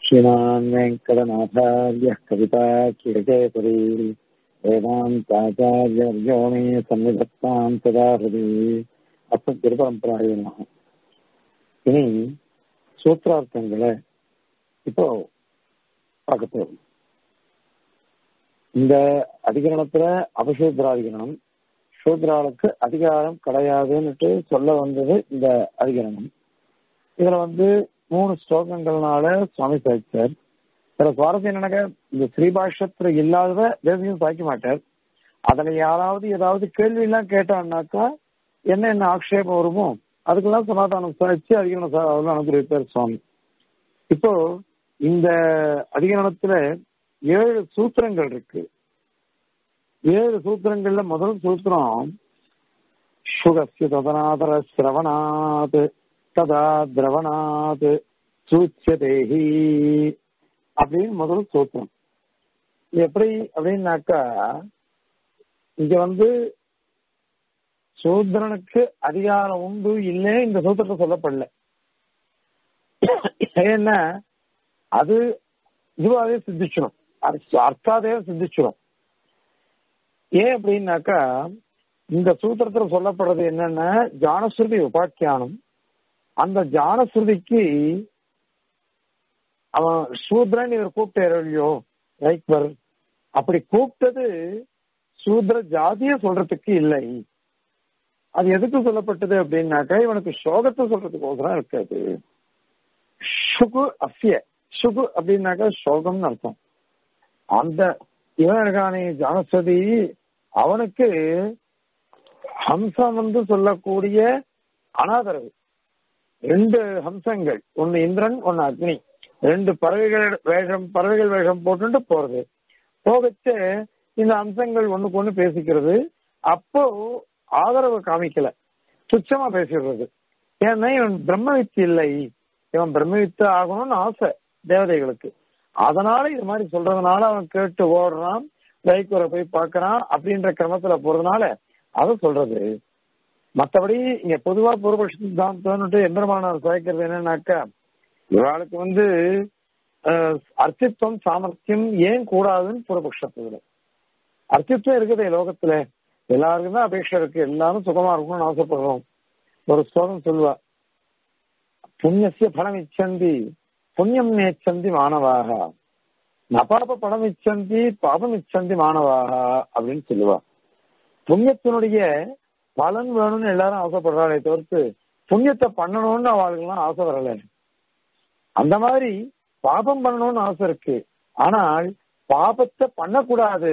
श्रीमान् वेङ्कटनाथार्यः कविता किरकेतरी वेदान्ताचार्यर्यो मे सन्निधत्तां सदा हृदि அப்புறம் திருப்பரம்பராய நமக இனி சூத்திரார்த்தங்களை இப்போ பார்க்க போறோம் இந்த அதிகரணத்துல அபசூத்ராதிகரணம் சூத்ராளுக்கு அதிகாரம் கிடையாதுன்னுட்டு சொல்ல வந்தது இந்த அதிகரணம் இதுல வந்து மூணு ஸ்லோகங்கள்னால சுவாமி சாய்ச்சார் இதுல சுவாரஸ்யம் என்னங்க இந்த ஸ்ரீபாஷத்துல இல்லாதத தேவியும் சாய்க்க மாட்டார் அதுல யாராவது ஏதாவது கேள்வி எல்லாம் கேட்டான்னாக்கா என்ன என்ன ஆக்ஷேபம் வருமோ அதுக்கெல்லாம் சமாதானம் சாய்ச்சி அதிகரணம் அதெல்லாம் அனுப்பியிருப்பார் சுவாமி இப்போ இந்த அதிகரணத்துல ஏழு சூத்திரங்கள் இருக்கு ஏழு சூத்திரங்கள்ல முதல் சூத்திரம் சுகசிய ததனாதர சிரவணாத் ததா திரவணாத் சூச்சியதேஹி அப்படின்னு முதல் சூத்திரம் எப்படி அப்படின்னாக்கா இங்க வந்து சூத்திரனுக்கு அதிகாரம் உண்டு இல்லை இந்த சூத்திரத்தை சொல்லப்படல ஏன்னா அது இதுவாகவே சித்திச்சிடும் அர்த்தாதே சித்திச்சிடும் ஏன் அப்படின்னாக்கா இந்த சூத்திரத்துல சொல்லப்படுறது என்னன்னா ஜானஸ்ருதி உபாக்கியானம் அந்த ஜானஸ்ருதிக்கு அவன் சூத்ரன் இவர் கூப்பிட்டாரு இல்லையோ ரைக்வர் அப்படி கூப்பிட்டது சூத்ர ஜாதிய சொல்றதுக்கு இல்லை அது எதுக்கு சொல்லப்பட்டது அப்படின்னாக்கா இவனுக்கு சோகத்தை சொல்றதுக்கோசரம் இருக்காது சுகு அஃபிய சுகு அப்படின்னாக்கா சோகம்னு அர்த்தம் அந்த இவன் இருக்கானே ஜானஸ்வதி அவனுக்கு ஹம்சம் வந்து சொல்லக்கூடிய அனாதரவு ரெண்டு ஹம்சங்கள் ஒன்னு இந்திரன் ஒன்னு அக்னி ரெண்டு பறவைகள் வேஷம் பறவைகள் வேஷம் போட்டுட்டு போறது போகச்சு இந்த அம்சங்கள் ஒண்ணுக்கு ஒண்ணு பேசிக்கிறது அப்போ ஆதரவு காமிக்கல துச்சமா பேசிடுறது ஏன்னா இவன் பிரம்மவித்து இல்லை இவன் பிரம்மவித்து ஆகணும்னு ஆசை தேவதைகளுக்கு அதனால இது மாதிரி சொல்றதுனால அவன் கேட்டு ஓடுறான் லைக்குரை போய் பார்க்கறான் அப்படின்ற கிரமத்துல போறதுனால அதை சொல்றது மற்றபடி இங்க பொதுவா பூர்வபக்ஷ சித்தாந்தம்னுட்டு எந்திரமானார் சாய்க்கிறது என்னன்னாக்கா இவாளுக்கு வந்து அர்த்தித்வம் சாமர்த்தியம் ஏன் கூடாதுன்னு பூர்வபக்ஷத்துல அர்த்தித்வம் இருக்குதே லோகத்துல எல்லாருக்கும் தான் அபேட்சை இருக்கு எல்லாரும் சுகமா இருக்கணும்னு ஆசைப்படுறோம் ஒரு ஸ்லோகம் சொல்லுவா புண்ணியசிய பலம் இச்சந்தி புண்ணியம் நேச்சந்தி மாணவாக நபாப படம் இச்சந்தி பாபம் இச்சந்தி மாணவாக அப்படின்னு சொல்லுவா புண்ணியத்தினுடைய பலன் வேணும்னு எல்லாரும் ஆசைப்படுறாளே தவிர்த்து புண்ணியத்தை பண்ணணும்னு அவளுக்கெல்லாம் ஆசை வரல அந்த மாதிரி பாபம் பண்ணணும்னு ஆசை இருக்கு ஆனால் பாபத்தை பண்ணக்கூடாது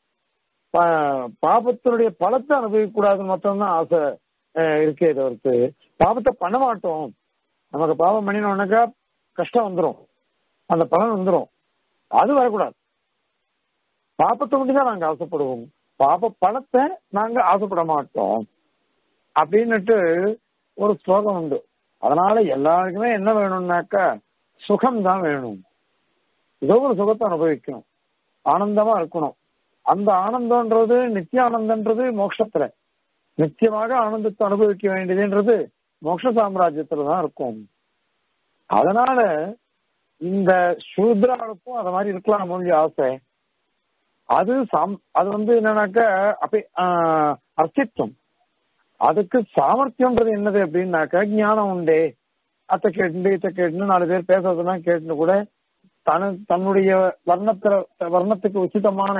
பாபத்தினுடைய பலத்தை அனுபவிக்க கூடாதுன்னு மட்டும்தான் ஆசை இருக்கே தவிர்த்து பாபத்தை பண்ண மாட்டோம் நமக்கு பாவம் பண்ணினோம்னாக்கா கஷ்டம் வந்துடும் அந்த பலன் வந்துடும் அது வரக்கூடாது பாப்பத்தை மட்டும் தான் நாங்க ஆசைப்படுவோம் பாப பலத்தை நாங்க ஆசைப்பட மாட்டோம் அப்படின்னுட்டு ஒரு ஸ்லோகம் உண்டு அதனால எல்லாருக்குமே என்ன வேணும்னாக்கா சுகம் தான் வேணும் ஏதோ ஒரு சுகத்தை அனுபவிக்கணும் ஆனந்தமா இருக்கணும் அந்த ஆனந்தம்ன்றது நித்திய ஆனந்தன்றது மோட்சத்துல நித்தியமாக ஆனந்தத்தை அனுபவிக்க வேண்டியதுன்றது மோட்ச சாம்ராஜ்யத்துல தான் இருக்கும் அதனால இந்த சூத்ராளுக்கும் அத மாதிரி இருக்கலாம் மொழி ஆசை அது சாம் அது வந்து என்னன்னாக்க அப்படி அர்த்தித்வம் அதுக்கு சாமர்த்தியம்ன்றது என்னது அப்படின்னாக்கா ஞானம் உண்டே அத்தை கேட்டு இத்தை கேட்டுன்னு நாலு பேர் பேசுறதெல்லாம் கேட்டுன்னு கூட தன தன்னுடைய வர்ணத்துல வர்ணத்துக்கு உச்சிதமான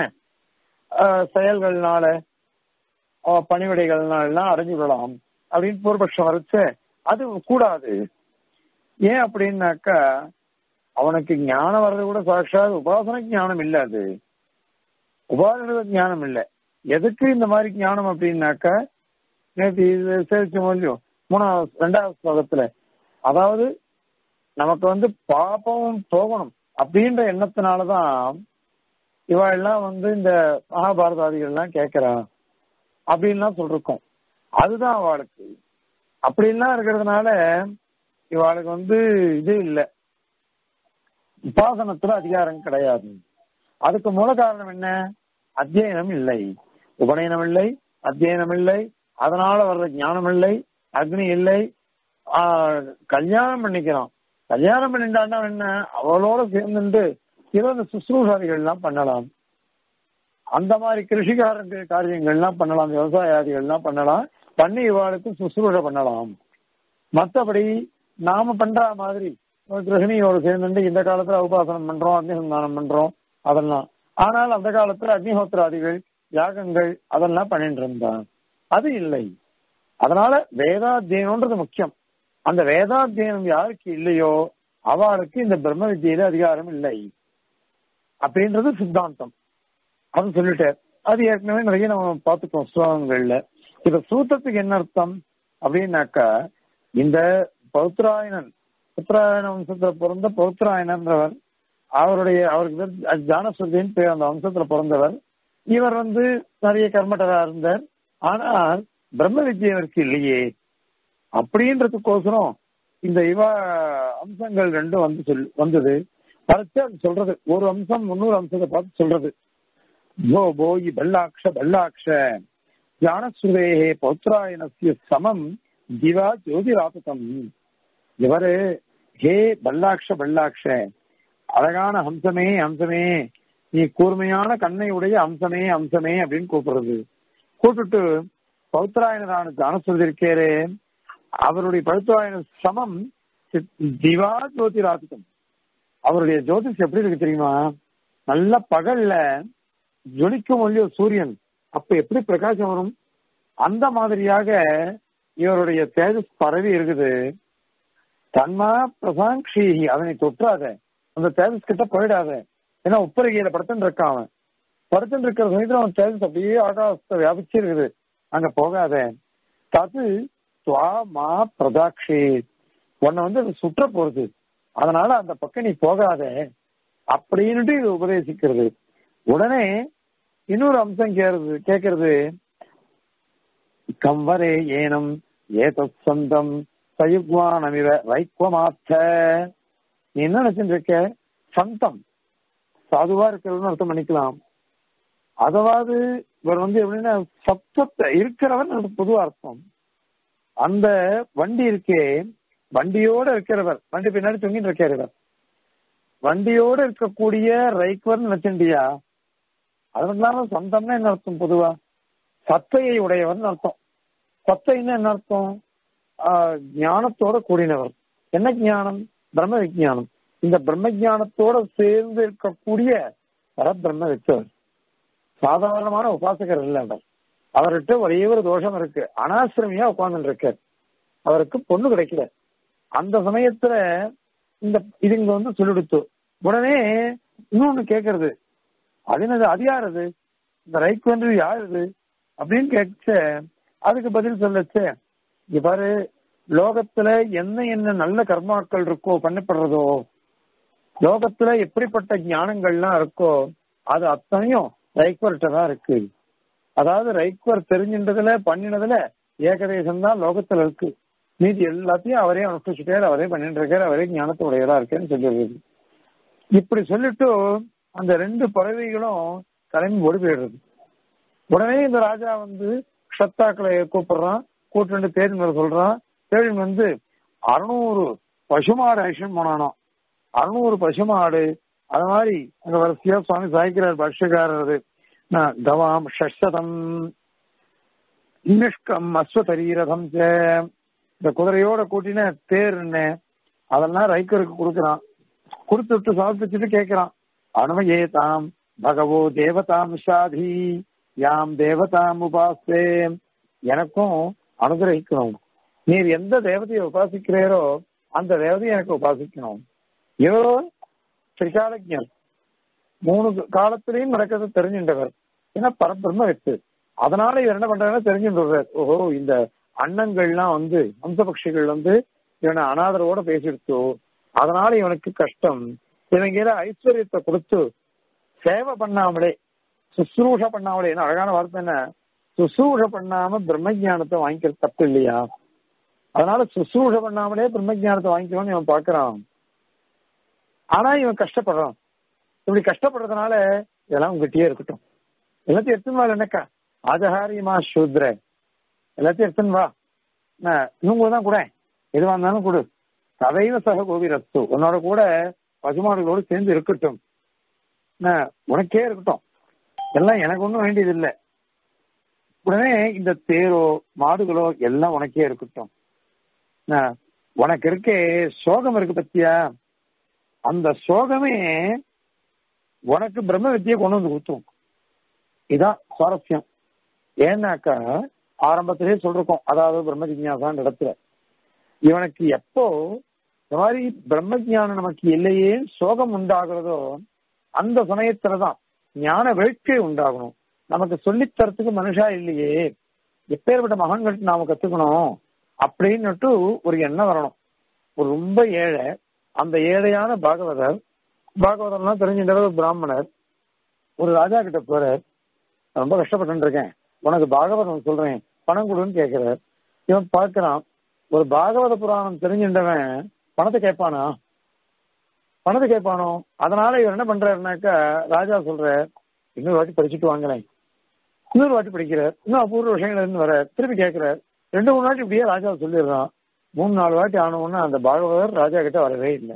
செயல்கள்னால பணிவிடைகள்னால அடைஞ்சு விடலாம் அப்படின்னு பூர்வபக்ஷம் வரைச்சு அது கூடாது ஏன் அப்படின்னாக்கா அவனுக்கு ஞானம் வர்றது கூட சாட்சாத் உபாசன ஞானம் இல்ல அது உபாசன ஞானம் இல்ல எதுக்கு இந்த மாதிரி ஞானம் அப்படின்னாக்கா நேற்று இது சேர்ச்ச மூலியம் மூணாவது ரெண்டாவது ஸ்லோகத்துல அதாவது நமக்கு வந்து பாப்பம் போகணும் அப்படின்ற எண்ணத்தினாலதான் இவ எல்லாம் வந்து இந்த மகாபாரதாதிகள் எல்லாம் கேட்கிறா அப்படின்லாம் சொல்லிருக்கோம் அதுதான் அவளுக்கு அப்படின்லாம் இருக்கிறதுனால இவாளுக்கு வந்து இது இல்லை உபாசனத்துல அதிகாரம் கிடையாது அதுக்கு மூல காரணம் என்ன அத்தியனம் இல்லை உபநயனம் இல்லை அத்தியனம் இல்லை அதனால வர்ற ஞானம் இல்லை அக்னி இல்லை கல்யாணம் பண்ணிக்கிறான் கல்யாணம் பண்ணிட்டான்னா என்ன அவளோட சேர்ந்துட்டு ஏதோ இந்த சுசுரூஷாதிகள் எல்லாம் பண்ணலாம் அந்த மாதிரி கிருஷிகாரங்க காரியங்கள்லாம் பண்ணலாம் விவசாயாதிகள்லாம் பண்ணலாம் பண்ணி இவாளுக்கு சுசுரூஷ பண்ணலாம் மற்றபடி நாம பண்ற மாதிரி ஒரு கிரகிணியோட சேர்ந்துட்டு இந்த காலத்துல உபாசனம் பண்றோம் அக்னிசந்தானம் பண்றோம் அதெல்லாம் ஆனால் அந்த காலத்துல அக்னிஹோத்திராதிகள் யாகங்கள் அதெல்லாம் பண்ணிட்டு இருந்தான் அது இல்லை அதனால வேதாத்தியனம்ன்றது முக்கியம் அந்த வேதாத்தியனம் யாருக்கு இல்லையோ அவளுக்கு இந்த பிரம்ம வித்தியில அதிகாரம் இல்லை அப்படின்றது சித்தாந்தம் அது சொல்லிட்டார் அது ஏற்கனவே நிறைய நம்ம பார்த்துக்கோம் ஸ்லோகங்கள்ல இப்ப சூத்திரத்துக்கு என்ன அர்த்தம் அப்படின்னாக்கா இந்த பௌத்ராயணன் புத்திராயண வம்சத்துல பிறந்த பௌத்ராயணன்றவர் அவருடைய அவருக்கு பேர் ஜானசுருதின்னு பேர் அந்த வம்சத்துல பிறந்தவர் இவர் வந்து நிறைய கர்மட்டரா இருந்தார் ஆனால் பிரம்ம வித்யை அவருக்கு இல்லையே அப்படின்றதுக்கோசரம் இந்த இவ அம்சங்கள் ரெண்டும் வந்து சொல் வந்தது பறிச்சு அது சொல்றது ஒரு அம்சம் முன்னூறு அம்சத்தை பார்த்து சொல்றது போ போயி பல்லாக்ஷ பல்லாக்ஷ ஞானஸ்ருதேகே பௌத்ராயணசிய சமம் திவா ஜோதிராபகம் இவரு ஹே பல்லாக்ஷ பல்லாக்ஷ அழகான ஹம்சமே ஹம்சமே நீ கூர்மையான கண்ணை உடைய அம்சமே அம்சமே அப்படின்னு கூப்பிடுறது கூப்பிட்டு பௌத்ராயணரான ஜானஸ்ருதி இருக்கேரே அவருடைய பௌத்ராயண சமம் திவா ஜோதிராபிகம் அவருடைய ஜோதிஷ் எப்படி இருக்கு தெரியுமா நல்ல பகல்ல ஜொலிக்கும் ஒளியோ சூரியன் அப்ப எப்படி பிரகாசம் வரும் அந்த மாதிரியாக இவருடைய தேஜஸ் பரவி இருக்குது தன்மா பிரசாங்ஷி அதனை தொற்றாத அந்த தேஜஸ் கிட்ட போயிடாத ஏன்னா உப்பரகையில படுத்துன்னு இருக்கான் அவன் படுத்துன்னு இருக்கிற சமயத்துல அவன் தேஜஸ் அப்படியே ஆகாசத்தை வியாபிச்சு இருக்குது அங்க போகாத தது துவா மா பிரதாக்ஷே உன்னை வந்து அது சுற்ற போறது அதனால அந்த பக்கம் நீ போகாத அப்படின்னுட்டு இது உபதேசிக்கிறது உடனே இன்னொரு அம்சம் கேக்குறது கேக்குறது கம்வரே ஏனம் ஏதத் சொந்தம் சயுக்வானமிவ வைக்குவமாத்த நீ என்ன நினைச்சுட்டு இருக்க சந்தம் சாதுவா இருக்கிறதுன்னு அர்த்தம் பண்ணிக்கலாம் அதாவது இவர் வந்து எப்படின்னா சத்தத்தை இருக்கிறவர் பொது அர்த்தம் அந்த வண்டி இருக்கே வண்டியோட இருக்கிறவர் வண்டி பின்னாடி தொங்கிட்டு இருக்கிறவர் வண்டியோட இருக்கக்கூடிய ரைக்வர் நினைச்சண்டியா அது இல்லாம சொந்தம்னா என்ன அர்த்தம் பொதுவா சத்தையை உடையவர் அர்த்தம் சத்தைன்னா என்ன அர்த்தம் ஞானத்தோட கூடினவர் என்ன ஞானம் பிரம்ம விஜானம் இந்த பிரம்ம ஜானத்தோட சேர்ந்து இருக்கக்கூடிய பரபிரம்ம வச்சவர் சாதாரணமான உபாசகர் இல்லை அவர் அவர்கிட்ட ஒரே ஒரு தோஷம் இருக்கு அனாசிரமியா உட்கார்ந்து இருக்கார் அவருக்கு பொண்ணு கிடைக்கல அந்த சமயத்துல இந்த இது இங்க வந்து சொல்லிடுத்து உடனே இன்னொன்னு கேக்குறது அது என்னது அது யார் அது இந்த ரைட் வந்து யார் இது அப்படின்னு கேட்ச அதுக்கு பதில் சொல்லச்சு இங்க பாரு லோகத்துல என்ன என்ன நல்ல கர்மாக்கள் இருக்கோ பண்ணப்படுறதோ லோகத்துல எப்படிப்பட்ட ஞானங்கள்லாம் இருக்கோ அது அத்தனையும் ரைக்வர்கிட்ட தான் இருக்கு அதாவது ரைக்வர் தெரிஞ்சின்றதுல பண்ணினதுல ஏகதேசம் தான் லோகத்துல இருக்கு மீதி எல்லாத்தையும் அவரே அனுஷ்டிச்சுட்டாரு அவரே பண்ணிட்டு இருக்காரு அவரே ஞானத்துடையதா இருக்கேன்னு சொல்லிடுறது இப்படி சொல்லிட்டு அந்த ரெண்டு பறவைகளும் கிளம்பி ஓடி போயிடுறது உடனே இந்த ராஜா வந்து க்ஷத்தாக்களை கூப்பிடுறான் கூட்டு தேடி மேல சொல்றான் தேடி வந்து அறுநூறு பசுமாடு ஐஷன் போனானோ அறுநூறு பசுமாடு அது மாதிரி அங்க வரிசையா சுவாமி சாய்க்கிறார் பக்ஷகாரர் கவாம் ஷஷதம் நிஷ்கம் அஸ்வதரீரதம் இந்த குதிரையோட கூட்டின தேர்ன்னு அதெல்லாம் ரைக்கருக்கு கொடுக்குறான் கொடுத்துட்டு சமர்ப்பிச்சுட்டு கேட்கிறான் அனுமையே தாம் பகவோ தேவதாம் ஷாதி யாம் தேவதாம் உபாசே எனக்கும் அனுகிரகிக்கணும் நீர் எந்த தேவதையை உபாசிக்கிறீரோ அந்த தேவதையை எனக்கு உபாசிக்கணும் இவரோ திரிகாலஜர் மூணு காலத்திலையும் நடக்கிறது தெரிஞ்சின்றவர் ஏன்னா பரபிரம்ம வெத்து அதனால இவர் என்ன பண்றாருன்னா தெரிஞ்சுட்டு ஓஹோ இந்த அண்ணங்கள்லாம் வந்து வம்சபக்ஷிகள் வந்து இவனை அனாதரவோட பேசிடுச்சோ அதனால இவனுக்கு கஷ்டம் இவங்க ஐஸ்வர்யத்தை கொடுத்து சேவை பண்ணாமலே சுசுரூஷ பண்ணாமலே என்ன அழகான வார்த்தை என்ன சுசூஷ பண்ணாம பிரம்ம ஜானத்தை வாங்கிக்கிறது தப்பு இல்லையா அதனால சுசூஷ பண்ணாமலே பிரம்ம ஜானத்தை வாங்கிக்கணும்னு இவன் பாக்குறான் ஆனா இவன் கஷ்டப்படுறான் இப்படி கஷ்டப்படுறதுனால இதெல்லாம் உங்ககிட்டயே இருக்கட்டும் எல்லாத்தையும் எடுத்துன்னு வா என்னக்கா ஆஜஹாரியமா சூத்ர எல்லாத்தையும் எடுத்துன்னு வா இவங்க தான் கூட எதுவா இருந்தாலும் கொடு சதைவ சக கோவி ரத்து உன்னோட கூட பசுமாடுகளோடு சேர்ந்து இருக்கட்டும் என்ன, உனக்கே இருக்கட்டும் எல்லாம் எனக்கு ஒண்ணும் வேண்டியது இல்லை உடனே இந்த தேரோ மாடுகளோ எல்லாம் உனக்கே இருக்கட்டும் என்ன, உனக்கு இருக்கே சோகம் இருக்கு பத்தியா அந்த சோகமே உனக்கு பிரம்ம வித்தியை கொண்டு வந்து கொடுத்துரும் இதான் சுவாரஸ்யம் ஏன்னாக்கா ஆரம்பத்திலே சொல்றோம் அதாவது பிரம்ம ஜிஞ்ஞாசான் இடத்துல இவனுக்கு எப்போ இந்த மாதிரி பிரம்ம ஞானம் நமக்கு இல்லையே சோகம் உண்டாகிறதோ அந்த சமயத்துலதான் ஞான வேட்கை உண்டாகணும் நமக்கு சொல்லித் தரத்துக்கு மனுஷா இல்லையே எப்பேற்பட்ட மகன்கிட்ட நாம கத்துக்கணும் அப்படின்னுட்டு ஒரு எண்ணம் வரணும் ஒரு ரொம்ப ஏழை அந்த ஏழையான பாகவதர் பாகவதர்லாம் தெரிஞ்சின்ற ஒரு பிராமணர் ஒரு ராஜா கிட்ட போறார் நான் ரொம்ப கஷ்டப்பட்டு இருக்கேன் உனக்கு பாகவதம் சொல்றேன் பணம் கொடுன்னு கேட்கிறார் இவன் பார்க்கறான் ஒரு பாகவத புராணம் தெரிஞ்சின்றவன் பணத்தை கேட்பானா பணத்தை கேட்பானோ அதனால இவர் என்ன பண்றாருனாக்கா ராஜா சொல்ற இன்னொரு வாட்டி படிச்சுட்டு வாங்களேன் இன்னொரு வாட்டி படிக்கிறார் இன்னும் அபூர்வ விஷயங்கள் இருந்து வர திருப்பி கேட்கிறார் ரெண்டு மூணு வாட்டி இப்படியே ராஜா சொல்லிடுறான் மூணு நாலு வாட்டி ஆனவுடனே அந்த பாகவதர் ராஜா கிட்ட வரவே இல்லை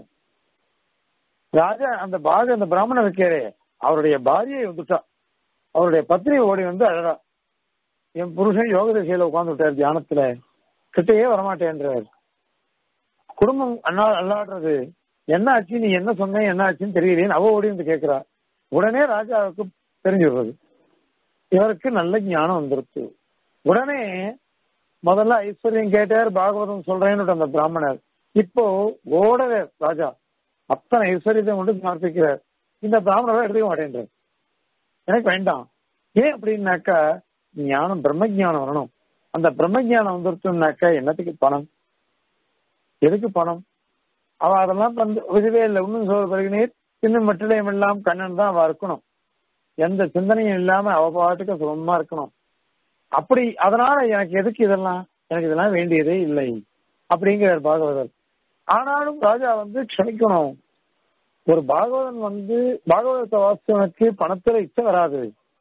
ராஜா அந்த பாக அந்த பிராமணர் இருக்காரே அவருடைய பாரியை வந்துட்டா அவருடைய பத்னி ஓடி வந்து அழறா என் புருஷன் யோக திசையில உட்கார்ந்து விட்டார் தியானத்துல கிட்டேயே வரமாட்டேன்றார் குடும்பம் அண்ணா அல்லாடுறது என்ன ஆச்சு நீ என்ன சொன்ன என்ன ஆச்சுன்னு தெரியலையேன்னு அவ ஓடி வந்து கேட்கிறா உடனே ராஜாவுக்கு தெரிஞ்சிடுறது இவருக்கு நல்ல ஞானம் வந்துருச்சு உடனே முதல்ல ஐஸ்வர்யம் கேட்டார் பாகவதம் சொல்றேன்னு அந்த பிராமணர் இப்போ ஓடவே ராஜா அத்தனை ஐஸ்வர்யத்தை கொண்டு சமர்ப்பிக்கிறார் இந்த பிராமணரை எடுத்துக்க மாட்டேன்றார் எனக்கு வேண்டாம் ஏன் அப்படின்னாக்கா ஞானம் பிரம்ம ஞானம் வரணும் அந்த பிரம்ம ஞானம் வந்துருச்சுனாக்கா என்னத்துக்கு பணம் எதுக்கு பணம் அவ அதெல்லாம் வந்து இதுவே இல்லை இன்னும் சொல்ற பிறகு நீர் இன்னும் மட்டிலையும் எல்லாம் கண்ணன் தான் அவ இருக்கணும் எந்த சிந்தனையும் இல்லாம அவ பாட்டுக்கு சுகமா இருக்கணும் அப்படி அதனால எனக்கு எதுக்கு இதெல்லாம் எனக்கு இதெல்லாம் வேண்டியதே இல்லை அப்படிங்கிறார் பாகவதர் ஆனாலும் ராஜா வந்து க்ஷமிக்கணும் ஒரு பாகவதன் வந்து பாகவதத்தை வாசித்தவனுக்கு பணத்துல இச்சை வராது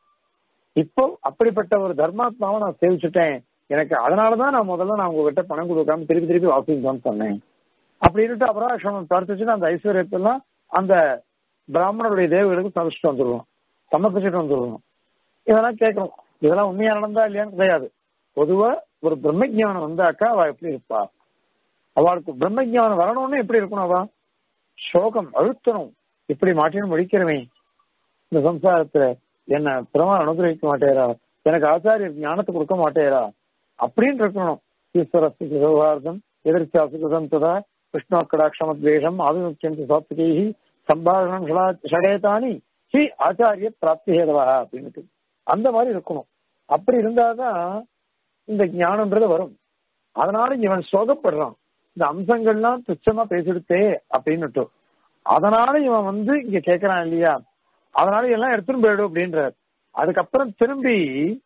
இப்போ அப்படிப்பட்ட ஒரு தர்மாத்மாவை நான் சேவிச்சுட்டேன் எனக்கு அதனாலதான் நான் முதல்ல நான் உங்ககிட்ட பணம் கொடுக்காம திருப்பி திருப்பி வாசிக்கலாம்னு சொன்னேன் அப்படின்ட்டு அபராஷமம் பிரார்த்திச்சுட்டு அந்த ஐஸ்வர்யத்தெல்லாம் அந்த பிராமணருடைய தேவர்களுக்கு சமைச்சிட்டு வந்துடுவோம் சமர்ப்பிச்சுட்டு வந்துடுவோம் இதெல்லாம் கேட்கணும் இதெல்லாம் உண்மையா நடந்தா இல்லையான்னு கிடையாது பொதுவா ஒரு பிரம்ம ஜானம் வந்தாக்கா அவ எப்படி இருப்பா அவளுக்கு பிரம்ம ஜானம் வரணும்னு எப்படி இருக்கணும் அவ சோகம் அழுத்தணும் இப்படி மாட்டின்னு முடிக்கிறவே இந்த சம்சாரத்துல என்ன பிரமாணம் அனுகிரகிக்க மாட்டேரா எனக்கு ஆச்சாரியர் ஞானத்தை கொடுக்க மாட்டேரா அப்படின்னு இருக்கணும் ஈஸ்வரஸ்து சௌஹார்தம் எதிர்ச்சா சுகிருதம் ததா கிருஷ்ணோக்கடாட்சமத்வேஷம் ஆதிமுக்கியம் சாத்விகை சம்பாஷணம் ஷடேதானி ஹி ஆச்சாரிய பிராப்தி ஹேதவா அப்படின்ட்டு அந்த மாதிரி இருக்கணும் அப்படி இருந்தாதான் இந்த ஞானம்ன்றது வரும் அதனால இவன் சோகப்படுறான் இந்த அம்சங்கள்லாம் துச்சமா பேசிடுத்தே அப்படின்னுட்டு அதனால இவன் வந்து இங்க கேட்கறான் இல்லையா அதனால எல்லாம் எடுத்துட்டு போயிடும் அப்படின்றார் அதுக்கப்புறம் திரும்பி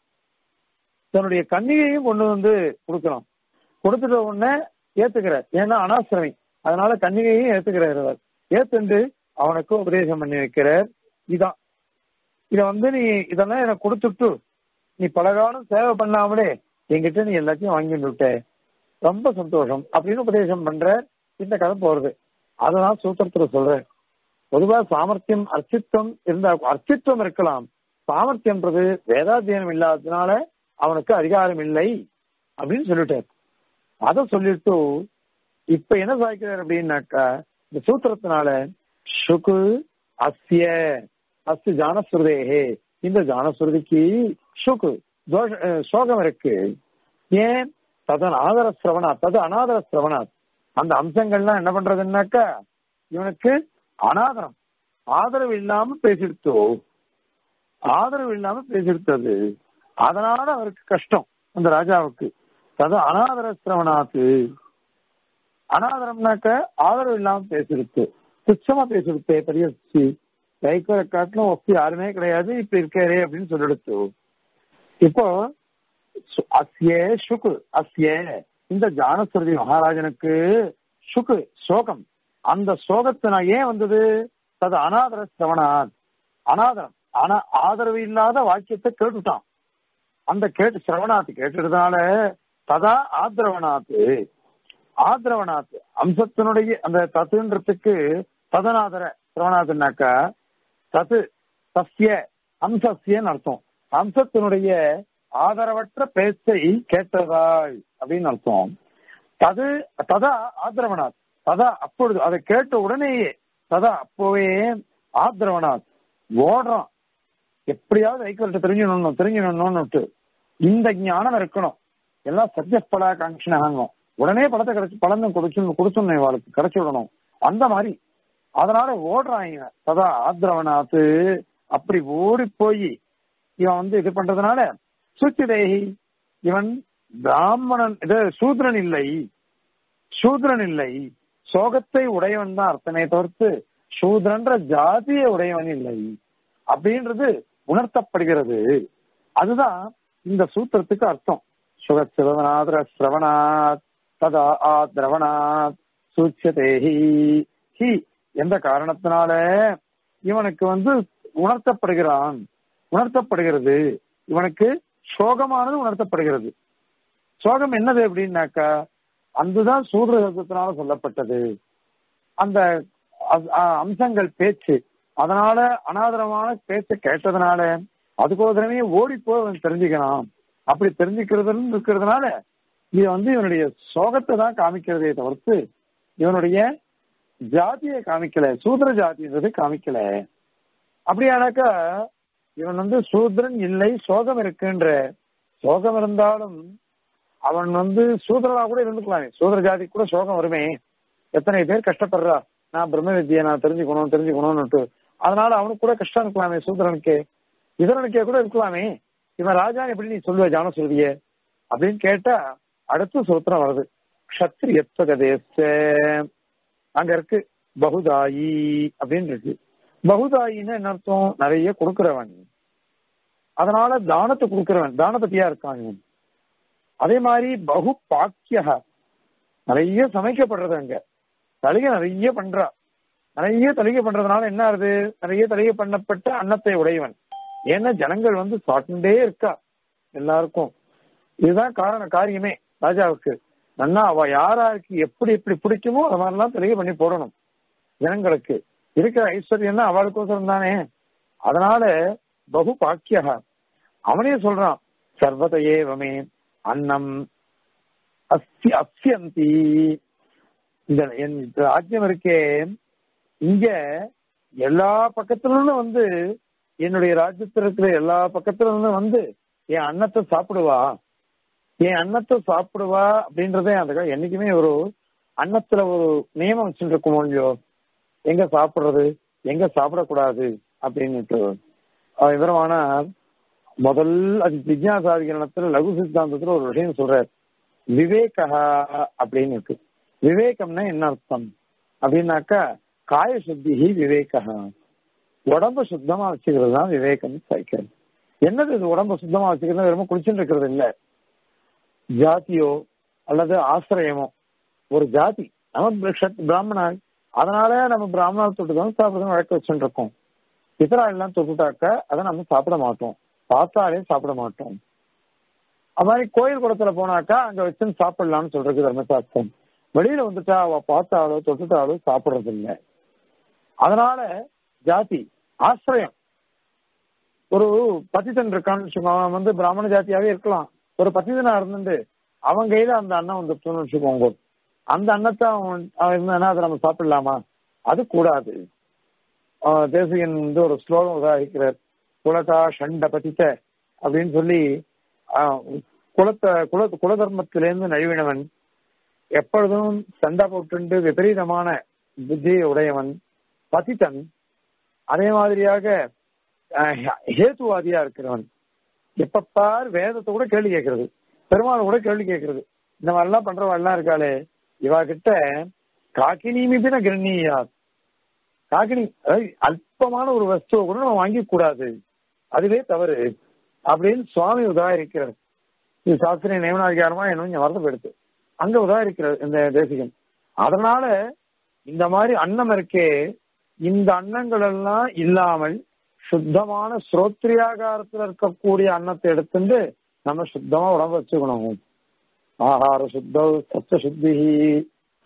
தன்னுடைய கன்னிகையும் கொண்டு வந்து கொடுக்கலாம் கொடுத்துட்ட உடனே ஏத்துக்கிறார் ஏன்னா அனாசிரமி அதனால கன்னிகையும் ஏத்துக்கிறார் அவர் ஏத்துண்டு அவனுக்கு உபதேசம் பண்ணி வைக்கிறார் இதான் இத வந்து நீ இதெல்லாம் எனக்கு கொடுத்துட்டு நீ பலகாலம் சேவை பண்ணாமலே என்கிட்ட நீ எல்லாத்தையும் வாங்கிட்டு விட்ட ரொம்ப சந்தோஷம் அப்படின்னு உபதேசம் பண்ற இந்த கதை போறது அததான் சூத்திரத்துல சொல்றேன் பொதுவா சாமர்த்தியம் அர்ச்சித்துவம் இருந்தா அர்ச்சித்துவம் இருக்கலாம் சாமர்த்தியம்ன்றது வேதாத்தியனம் இல்லாததுனால அவனுக்கு அதிகாரம் இல்லை அப்படின்னு சொல்லிட்டார் அத சொல்லிட்டு இப்ப என்ன சாய்க்கிறார் அப்படின்னாக்கா இந்த சூத்திரத்தினால சுகு அஸ்ய அஸ்து ஜானஸ்ருதேகே இந்த ஜானஸ்ருதிக்கு சுகு தோஷ சோகம் இருக்கு ஏன் ததன் ஆதர சிரவணா தது அனாதர சிரவணா அந்த அம்சங்கள்லாம் என்ன பண்றதுன்னாக்கா இவனுக்கு அனாதரம் ஆதரவு இல்லாம பேசிடுத்தோ ஆதரவு இல்லாம பேசிடுத்தது அதனால அவருக்கு கஷ்டம் அந்த ராஜாவுக்கு தது அனாதர சிரவணாத்து அனாதரம்னாக்க ஆதரவு இல்லாம பேசிடுத்து துச்சமா பேசிடுத்தே பெரிய கைக்குற காட்டிலும் ஒப்பி யாருமே கிடையாது இப்ப இருக்காரே அப்படின்னு சொல்லிடுத்து இப்போ அஸ்யே சுகு அஸ்யே இந்த ஜானஸ்வரதி மகாராஜனுக்கு சுகு சோகம் அந்த சோகத்தினா ஏன் வந்தது தது அனாதர சிரவணாத் அனாதரம் ஆனா ஆதரவு இல்லாத வாக்கியத்தை கேட்டுட்டான் அந்த கேட்டு சிரவணாத்து கேட்டதுனால ததா ஆதரவனாத்து ஆதரவநாத் அம்சத்தினுடைய அந்த தத்துன்றதுக்கு ததனாதர சிரவணாதுனாக்கா தத்து சஸ்ய அம்சஸ்யன்னு அர்த்தம் அம்சத்தினுடைய ஆதரவற்ற பேச்சை கேட்டதாய் அப்படின்னு அர்த்தம் தது ததா ஆதரவனாத் ததா அப்பொழுது அதை கேட்ட உடனேயே ததா அப்போவே ஆதரவனாத் ஓடுறான் எப்படியாவது ஐக்கியத்தை தெரிஞ்சிடணும் தெரிஞ்சிடணும்னு இந்த ஞானம் இருக்கணும் எல்லாம் சத்தியப்பலா காங்ஷனாகும் உடனே படத்தை கிடைச்சு பழந்தம் கொடுச்சு கொடுத்துடணும் இவாளுக்கு கிடைச்சு விடணும் அந்த மாதிரி அதனால ஓடுறாங்க ததா ஆத்ரவனாத்து அப்படி ஓடி போய் இவன் வந்து இது பண்றதுனால சுச்சிதேகி இவன் பிராமணன் இது சூத்ரன் இல்லை சூத்ரன் இல்லை சோகத்தை உடையவன் தான் அர்த்தமே தவிர்த்து சூத்ரன்ற ஜாதிய உடையவன் இல்லை அப்படின்றது உணர்த்தப்படுகிறது அதுதான் இந்த சூத்திரத்துக்கு அர்த்தம் சுகச்சிரவனாதிர சிரவணாத் ததா ஆத்ரவணாத் சூச்சியதேஹி ஹி எந்த காரணத்தினால இவனுக்கு வந்து உணர்த்தப்படுகிறான் உணர்த்தப்படுகிறது இவனுக்கு சோகமானது உணர்த்தப்படுகிறது சோகம் என்னது அப்படின்னாக்கா அதுதான் சூதரத்தினால சொல்லப்பட்டது அந்த அம்சங்கள் பேச்சு அதனால அனாதரமான பேச்சை கேட்டதுனால அதுக்கோதரமே ஓடி போய் அவன் தெரிஞ்சுக்கணும் அப்படி தெரிஞ்சுக்கிறது இருக்கிறதுனால இது வந்து இவனுடைய சோகத்தை தான் காமிக்கிறதே தவிர்த்து இவனுடைய ஜாதியை காமிக்கல சூத்திர ஜாதின்றது காமிக்கல அப்படியானாக்கா இவன் வந்து சூத்ரன் இல்லை சோகம் இருக்குன்ற சோகம் இருந்தாலும் அவன் வந்து சூதரனா கூட இருந்துக்கலாமே சூதர ஜாதி கூட சோகம் வருமே எத்தனை பேர் கஷ்டப்படுறா நான் பிரம்ம வித்தியை நான் தெரிஞ்சுக்கணும் தெரிஞ்சுக்கணும்னுட்டு அதனால அவனுக்கு கூட கஷ்டம் இருக்கலாமே சூதரனுக்கு இதரனுக்கே கூட இருக்கலாமே இவன் ராஜா எப்படி நீ சொல்லுவ ஜான சொல்விய அப்படின்னு கேட்டா அடுத்த சூத்திரம் வருது கஷத்திரியத்வகதேச அங்க இருக்கு பகுதாயி அப்படின்னு இருக்கு பகுதாயின்னு என்ன அர்த்தம் நிறைய கொடுக்கிறவன் அதனால தானத்தை கொடுக்கிறவன் தான பத்தியா இருக்கான் இவன் அதே மாதிரி பகு பாக்கிய நிறைய சமைக்கப்படுறது அங்க தலிகை நிறைய பண்றா நிறைய தலிகை பண்றதுனால என்ன ஆகுது நிறைய தலிகை பண்ணப்பட்ட அன்னத்தை உடையவன் ஏன்னா ஜனங்கள் வந்து சாப்பிட்டுட்டே இருக்கா எல்லாருக்கும் இதுதான் காரண காரியமே ராஜாவுக்கு நன்னா அவ யாராருக்கு எப்படி எப்படி பிடிக்குமோ அது மாதிரிலாம் தெளிவு பண்ணி போடணும் ஜனங்களுக்கு இருக்கிற ஐஸ்வர்யம் தான் அவளுக்கோசரம் தானே அதனால பகு பாக்கியா அவனே சொல்றான் சர்வத ஏவமே அன்னம் அஸ்தி அஸ்யந்தி இந்த என் ராஜ்யம் இருக்கே இங்க எல்லா பக்கத்துல இருந்தும் வந்து என்னுடைய ராஜ்யத்தில் இருக்கிற எல்லா பக்கத்துல இருந்தும் வந்து என் அன்னத்தை சாப்பிடுவா என் அன்னத்தை சாப்பிடுவா அப்படின்றதே அந்த என்னைக்குமே ஒரு அன்னத்துல ஒரு நியமம் வச்சுட்டு இருக்கும் இல்லையோ எங்க சாப்பிடுறது எங்க சாப்பிடக்கூடாது அப்படின்னுட்டு விவரமான முதல் அது ஜிஜ்ஞாசாதிகரணத்துல லகு சித்தாந்தத்துல ஒரு விஷயம் சொல்றாரு விவேகா அப்படின்னு இருக்கு விவேகம்னா என்ன அர்த்தம் அப்படின்னாக்கா காய சுத்தி விவேகா உடம்ப சுத்தமா வச்சுக்கிறது தான் விவேகம் சைக்கிள் என்னது இது உடம்ப சுத்தமா வச்சுக்கிறது ரொம்ப குளிச்சுட்டு இருக்கிறது இல்ல ஜாதியோ அல்லது ஆசிரியமோ ஒரு ஜாதி நம்ம பிராமணன் அதனால நம்ம பிராமணர் தொட்டு தான் சாப்பிடுறது வழக்க வச்சுட்டு இருக்கோம் இதரா எல்லாம் தொட்டுட்டாக்க அதை நம்ம சாப்பிட மாட்டோம் பார்த்தாலே சாப்பிட மாட்டோம் அது மாதிரி கோயில் குளத்துல போனாக்கா அங்க வச்சு சாப்பிடலாம்னு சொல்றது தர்மசாஸ்திரம் வெளியில வந்துட்டா அவ பார்த்தாலோ தொட்டுட்டாலோ சாப்பிடுறது இல்லை அதனால ஜாதி ஆசிரியம் ஒரு பதித்தன் இருக்கான்னு வச்சுக்கோங்க அவன் வந்து பிராமண ஜாதியாவே இருக்கலாம் ஒரு பதிதனா இருந்துட்டு அவன் கையில அந்த அண்ணன் வந்துட்டுன்னு வச்சுக்கோங்க அந்த அன்னத்தை அவன் அவன் இருந்தானா அதை நம்ம சாப்பிடலாமா அது கூடாது தேசிகன் வந்து ஒரு ஸ்லோகம் உதாரிக்கிறார் குலதா ஷண்ட பதித்த அப்படின்னு சொல்லி குலத்தை குல குலதர்மத்திலேருந்து நழுவினவன் எப்பொழுதும் சண்டை போட்டு விபரீதமான புத்தியை உடையவன் பதித்தன் அதே மாதிரியாக ஹேத்துவாதியா இருக்கிறவன் எப்ப பார் வேதத்தை கூட கேள்வி கேட்கறது பெருமாள் கூட கேள்வி கேட்கறது இந்த மாதிரிலாம் பண்றவெல்லாம் இருக்காளே இவா கிட்ட காக்கினிமிபின கிரண்ணியா காக்கினி அதாவது அல்பமான ஒரு வஸ்துவை கூட நம்ம வாங்கி கூடாது அதுவே தவறு அப்படின்னு சுவாமி உதாரிக்கிறார் இது சாஸ்திரிய நியமனாதிகாரமா என்ன வருத்தப்படுத்து அங்க உதாரிக்கிறார் இந்த தேசிகன் அதனால இந்த மாதிரி அன்னம் இருக்கே இந்த அன்னங்கள் எல்லாம் இல்லாமல் சுத்தமான ஸ்ரோத்ரியாகாரத்துல இருக்கக்கூடிய அன்னத்தை எடுத்துட்டு நம்ம சுத்தமா உடம்பு வச்சுக்கணும் ஆகார சுத்த சத்த சுத்தி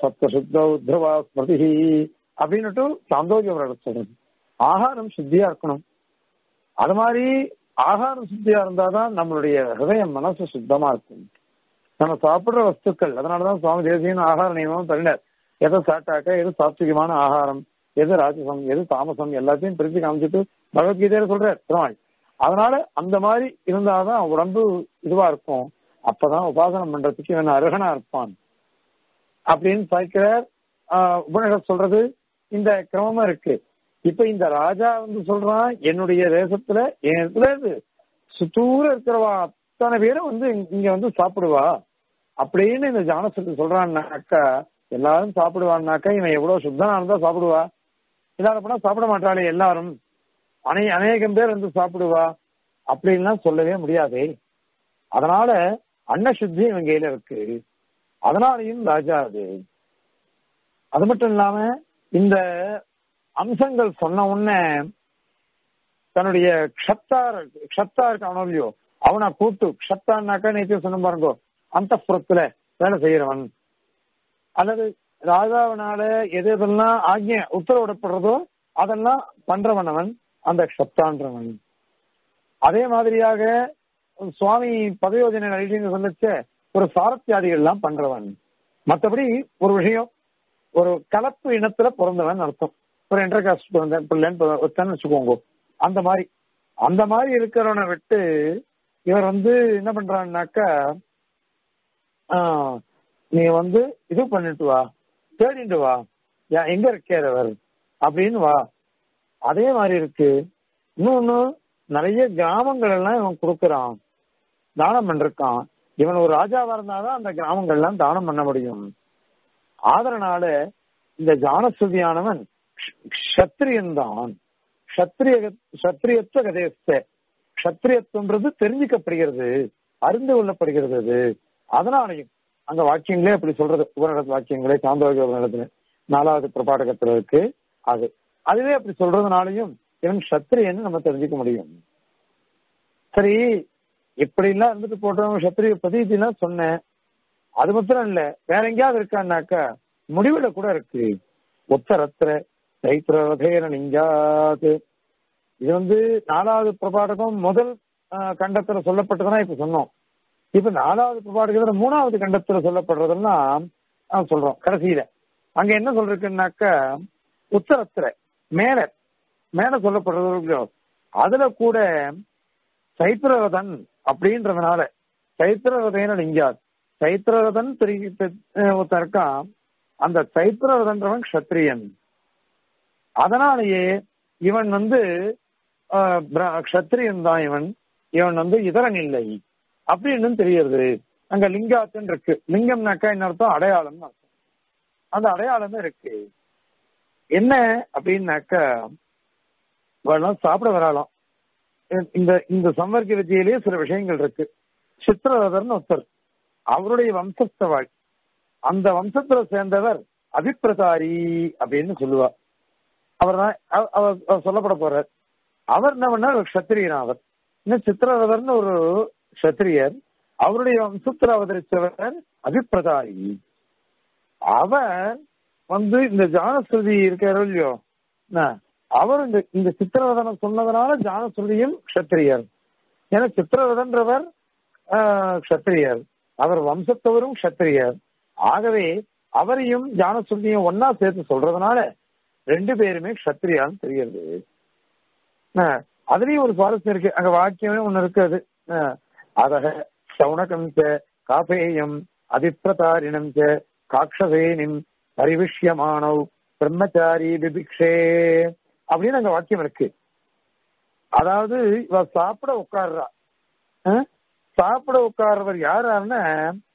சத்வசுத்த உத்ரவா ஸ்மிருதி அப்படின்னுட்டு சாந்தோக்கிய சொல்றது ஆகாரம் சுத்தியா இருக்கணும் அது மாதிரி ஆகாரம் சுத்தியா இருந்தாதான் நம்மளுடைய ஹிருதயம் மனசு சுத்தமா இருக்கும் நம்ம சாப்பிடுற வஸ்துக்கள் அதனாலதான் சுவாமி தேசியன் ஆகார நியமம் தள்ளினார் எதை சாப்பிட்டாக்க எது சாத்விகமான ஆகாரம் எது ராஜசம் எது தாமசம் எல்லாத்தையும் பிரிச்சு காமிச்சிட்டு பகவத்கீதையில சொல்றார் பெருமாள் அதனால அந்த மாதிரி இருந்தாதான் உடம்பு இதுவா இருக்கும் அப்பதான் உபாசனம் பண்றதுக்கு இவன் அருகனா இருப்பான் அப்படின்னு சாய்க்கிறார் உபநிஷத் சொல்றது இந்த கிரமமா இருக்கு இப்ப இந்த ராஜா வந்து சொல்றான் என்னுடைய தேசத்துல என் இடத்துல இருந்து சுத்தூர இருக்கிறவா அத்தனை பேரும் வந்து இங்க வந்து சாப்பிடுவா அப்படின்னு இந்த ஜானசத்து சொல்றான்னாக்கா எல்லாரும் சாப்பிடுவான்னாக்கா இவன் எவ்வளவு சுத்தனா இருந்தா சாப்பிடுவா இல்லாத போனா சாப்பிட மாட்டாளே எல்லாரும் அனை அநேகம் பேர் வந்து சாப்பிடுவா அப்படின்லாம் சொல்லவே முடியாதே அதனால அன்ன சுத்தி இவன் கையில இருக்கு அதனாலையும் ராஜா அது அது மட்டும் இல்லாம இந்த அம்சங்கள் சொன்ன உடனே தன்னுடைய க்ஷத்தார் க்ஷத்தாருக்கு அவனோ அவனை கூட்டு க்ஷத்தான்னாக்கா நேற்று சொன்ன பாருங்க அந்த புறத்துல வேலை செய்யறவன் அல்லது ராஜாவினால எது எதெல்லாம் ஆகிய உத்தரவிடப்படுறதோ அதெல்லாம் பண்றவன் அவன் அந்த க்ஷப்தான்றவன் அதே மாதிரியாக சுவாமி பதயோஜனை நடிகை சொல்லிச்ச ஒரு சாரத்தியாதிகள் எல்லாம் பண்றவன் மற்றபடி ஒரு விஷயம் ஒரு கலப்பு இனத்துல பிறந்தவன் அர்த்தம் ஒரு என்டர் காஸ்ட் பிள்ளைன்னு வச்சுக்கோங்க அந்த மாதிரி அந்த மாதிரி இருக்கிறவனை விட்டு இவர் வந்து என்ன பண்றான்னாக்கா நீ வந்து இது பண்ணிட்டு வா தேடிட்டு வா எங்க இருக்கிறவர் அப்படின்னு வா அதே மாதிரி இருக்கு இன்னொன்னு நிறைய கிராமங்கள் எல்லாம் இவன் கொடுக்கறான் தானம் பண்ணிருக்கான் இவன் ஒரு ராஜாவா இருந்தாதான் அந்த கிராமங்கள் எல்லாம் தானம் பண்ண முடியும் ஆதரனால இந்த ஜானஸ்துதியானவன் கஷத்திரியன் தான் கஷத்திரிய கஷத்திரியத்துவ கதேஸ்த கஷத்திரியத்துவன்றது தெரிஞ்சுக்கப்படுகிறது அறிந்து கொள்ளப்படுகிறது அது அதனாலையும் அங்க வாக்கியங்களே அப்படி சொல்றது உபநடத்து வாக்கியங்களே சாந்தோக உபநடத்துல நாலாவது பிரபாடகத்துல இருக்கு அது அதுவே அப்படி சொல்றதுனாலையும் இவன் சத்திரியன்னு நம்ம தெரிஞ்சுக்க முடியும் சரி இப்படி எல்லாம் இருந்துட்டு போட்டோம் சத்திரிய பிரதீதிலாம் சொன்னேன் அது மாத்திரம் இல்ல வேற எங்கேயாவது இருக்கான்னாக்கா முடிவுல கூட இருக்கு உத்தரத்திர தைத்திரவதேன நெஞ்சாது இது வந்து நாலாவது பிரபாடகம் முதல் கண்டத்துல சொல்லப்பட்டதுன்னா இப்ப சொன்னோம் இப்ப நாலாவது பிரபாடகத்துல மூணாவது கண்டத்துல சொல்லப்படுறதெல்லாம் சொல்றோம் கடைசியில அங்க என்ன சொல்றதுன்னாக்கா உத்தரத்துல மேல மேல சொல்லப்படுறது அதுல கூட சைத்திரவதன் அப்படின்றதுனால சைத்திரவதேன லிங்காத் சைத்திரவதன் ஒருத்தன் இருக்கான் அந்த சைத்திரவதன்றவன் கஷத்திரியன் அதனாலேயே இவன் வந்து கஷத்திரியன் தான் இவன் இவன் வந்து இதரன் இல்லை அப்படின்னு தெரியுது அங்க லிங்காத்தன் இருக்கு லிங்கம்னாக்கா என்ன அர்த்தம் அடையாளம் அர்த்தம் அந்த அடையாளமே இருக்கு என்ன அப்படின்னாக்கா வரலாம் சாப்பிட வராலாம் இந்த இந்த சம்வர்க்க வித்தியிலேயே சில விஷயங்கள் இருக்கு சித்திரரதர்னு ஒருத்தர் அவருடைய வம்சத்தவாள் அந்த வம்சத்துல சேர்ந்தவர் அபிப்பிரதாரி அப்படின்னு சொல்லுவார் அவர் தான் அவர் சொல்லப்பட போறார் அவர் என்ன பண்ணார் கஷத்திரியன் அவர் இன்னும் சித்திரரதர்னு ஒரு கஷத்திரியர் அவருடைய வம்சத்தில் அவதரித்தவர் அபிப்பிரதாரி அவர் வந்து இந்த ஜானஸ்ருதி இருக்காரோ இல்லையோ அவர் இந்த இந்த சித்திரவதனை சொன்னதுனால ஜானஸ்ருதியும் கஷத்திரியர் ஏன்னா சித்திரவதன்றவர் கஷத்திரியர் அவர் வம்சத்தவரும் கஷத்திரியர் ஆகவே அவரையும் ஜானஸ்ருதியும் ஒன்னா சேர்த்து சொல்றதுனால ரெண்டு பேருமே கஷத்திரியான்னு தெரிகிறது அதுலயும் ஒரு சுவாரஸ்யம் இருக்கு அங்க வாக்கியமே ஒண்ணு இருக்காது அதக சவுனகம் காபேயம் அதிப்பிரதாரிணம் காட்சசேனிம் பரிவிஷ்யமானவ் பிரம்மச்சாரி பிபிக்ஷே அப்படின்னு அங்க வாக்கியம் இருக்கு அதாவது இவ சாப்பிட உட்கார்றா சாப்பிட உட்கார்றவர் யாராருன்னா